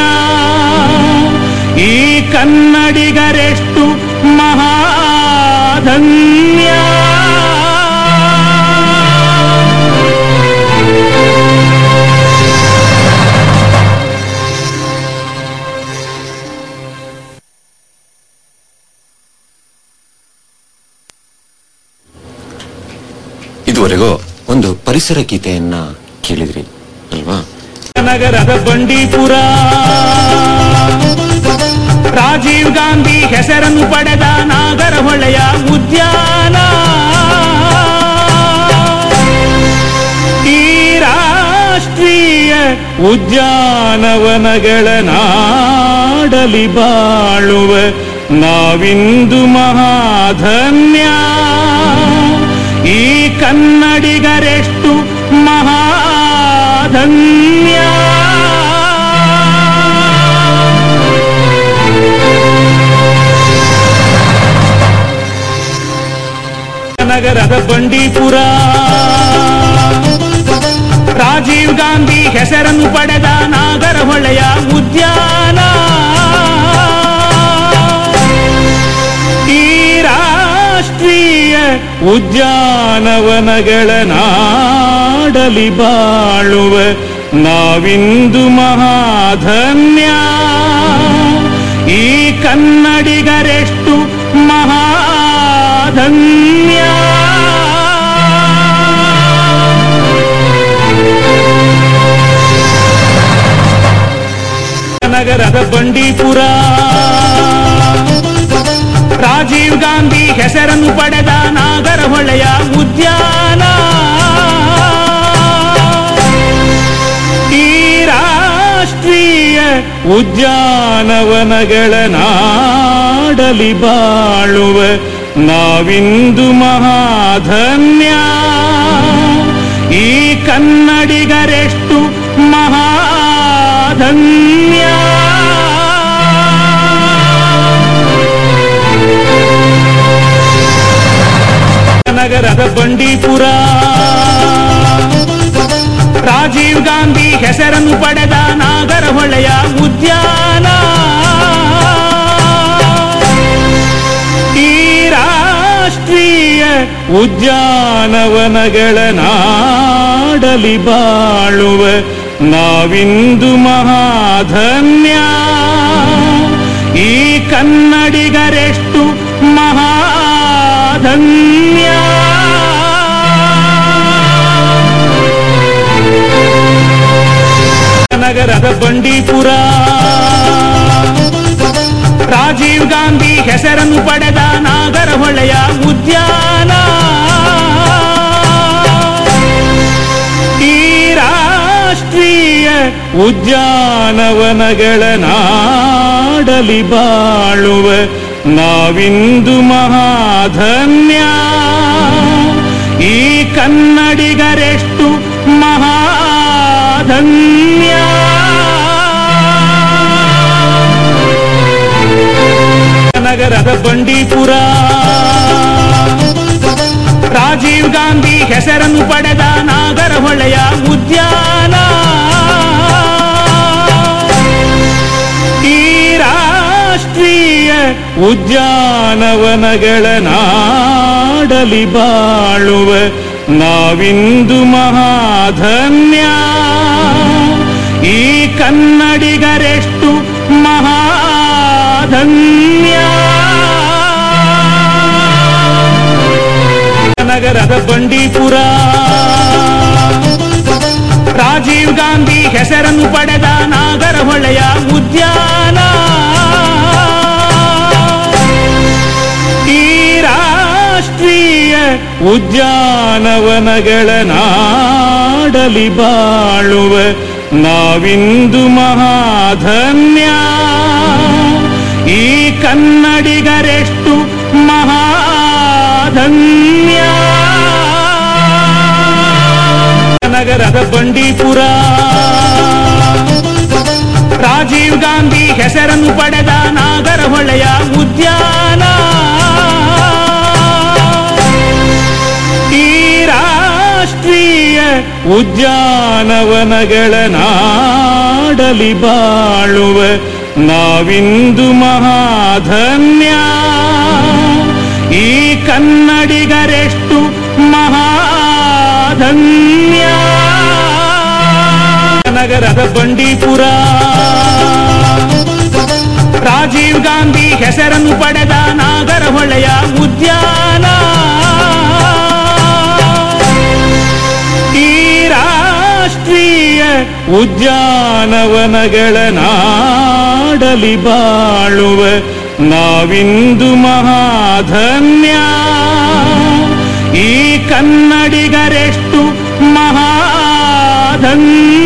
ಈ ಕನ್ನಡಿಗರೆಷ್ಟು ಮಹಾಧನ್ಯ ಇದುವರೆಗೂ ಒಂದು ಪರಿಸರ ಗೀತೆಯನ್ನ ಕೇಳಿದ್ರಿ ಅಲ್ವಾ ನಗರದ ಬಂಡೀಪುರ ರಾಜೀವ್ ಗಾಂಧಿ ಹೆಸರನ್ನು ಪಡೆದ ನಾಗರಹೊಳೆಯ ಉದ್ಯಾನ ಈ ರಾಷ್ಟ್ರೀಯ ಉದ್ಯಾನವನಗಳ ನಾಡಲಿ ಬಾಳುವ ನಾವಿಂದು ಮಹಾಧನ್ಯ ಈ ಕನ್ನಡಿಗರೆಷ್ಟು ಮಹಾಧನ್ಯ ನಗರದ ಬಂಡೀಪುರ ರಾಜೀವ್ ಗಾಂಧಿ ಹೆಸರನ್ನು ಪಡೆದ ನಾಗರಹೊಳೆಯ ಉದ್ಯಾನ ಈ ರಾಷ್ಟ್ರೀಯ ಉದ್ಯಾನವನಗಳ ನಾಡಲಿ ಬಾಳುವ ನಾವಿಂದು ಮಹಾಧನ್ಯ ಈ ಕನ್ನಡಿಗರೆಷ್ಟು ಮಹಾಧನ್ಯ ನಗರದ ಬಂಡೀಪುರ ರಾಜೀವ್ ಗಾಂಧಿ ಹೆಸರನ್ನು ಪಡೆದ ನಾಗರಹೊಳೆಯ ಉದ್ಯಾನ ಈ ರಾಷ್ಟ್ರೀಯ ಉದ್ಯಾನವನಗಳ ನಾಡಲಿ ಬಾಳುವ ನಾವಿಂದು ಮಹಾಧನ್ಯ ಈ ಕನ್ನಡಿಗರೆಷ್ಟು ಮಹಾಧನ್ಯ ನಗರದ ಬಂಡೀಪುರ ರಾಜೀವ್ ಗಾಂಧಿ ಹೆಸರನ್ನು ಪಡೆದ ನಾಗರಹೊಳೆಯ ಉದ್ಯಾನ ಈ ರಾಷ್ಟ್ರೀಯ ಉದ್ಯಾನವನಗಳ ನಾಡಲಿ ಬಾಳುವ ನಾವಿಂದು ಮಹಾಧನ್ಯ ಈ ಕನ್ನಡಿಗರೆಷ್ಟು ಮಹಾಧನ್ಯ ನಗರದ ಬಂಡೀಪುರ ರಾಜೀವ್ ಗಾಂಧಿ ಹೆಸರನ್ನು ಪಡೆದ ನಾಗರಹೊಳೆಯ ಉದ್ಯಾನ ಈ ರಾಷ್ಟ್ರೀಯ ಉದ್ಯಾನವನಗಳ ನಾಡಲಿ ಬಾಳುವ ನಾವಿಂದು ಮಹಾಧನ್ಯ ಈ ಕನ್ನಡಿಗರೆಷ್ಟು ಮಹಾಧನ್ಯ ನಗರದ ಬಂಡೀಪುರ ರಾಜೀವ್ ಗಾಂಧಿ ಹೆಸರನ್ನು ಪಡೆದ ನಾಗರಹೊಳೆಯ ಉದ್ಯಾನ ಈ ರಾಷ್ಟ್ರೀಯ ಉದ್ಯಾನವನಗಳ ನಾಡಲಿ ಬಾಳುವ ನಾವಿಂದು ಮಹಾಧನ್ಯ ಈ ಕನ್ನಡಿಗರೆಷ್ಟು ಮಹಾಧನ್ಯ ನಗರದ ಬಂಡೀಪುರ ರಾಜೀವ್ ಗಾಂಧಿ ಹೆಸರನ್ನು ಪಡೆದ ನಾಗರಹೊಳೆಯ ಉದ್ಯಾನ ಈ ರಾಷ್ಟ್ರೀಯ ಉದ್ಯಾನವನಗಳ ನಾಡಲಿ ಬಾಳುವ ನಾವಿಂದು ಮಹಾಧನ್ಯ ಈ ಕನ್ನಡಿಗರೆಷ್ಟು ಮಹಾಧನ್ಯ ನಗರ ನಗರದ ಬಂಡೀಪುರ ರಾಜೀವ್ ಗಾಂಧಿ ಹೆಸರನ್ನು ಪಡೆದ ನಾಗರಹೊಳೆಯ ಉದ್ಯಾನ ಈ ರಾಷ್ಟ್ರೀಯ ಉದ್ಯಾನವನಗಳ ನಾಡಲಿ ಬಾಳುವ ನಾವಿಂದು ಮಹಾಧನ್ಯ ಈ ಕನ್ನಡಿಗರೆಷ್ಟು ಮಹಾಧನ್ಯ ನಗರದ ಬಂಡೀಪುರ ರಾಜೀವ್ ಗಾಂಧಿ ಹೆಸರನ್ನು ಪಡೆದ ನಾಗರಹೊಳೆಯ ಉದ್ಯಾನ ಈ ರಾಷ್ಟ್ರೀಯ ಉದ್ಯಾನವನಗಳ ನಾಡಲಿ ಬಾಳುವ ನಾವಿಂದು ಮಹಾಧನ್ಯ ಈ ಕನ್ನಡಿಗರೆಷ್ಟು ಮಹಾಧನ್ಯ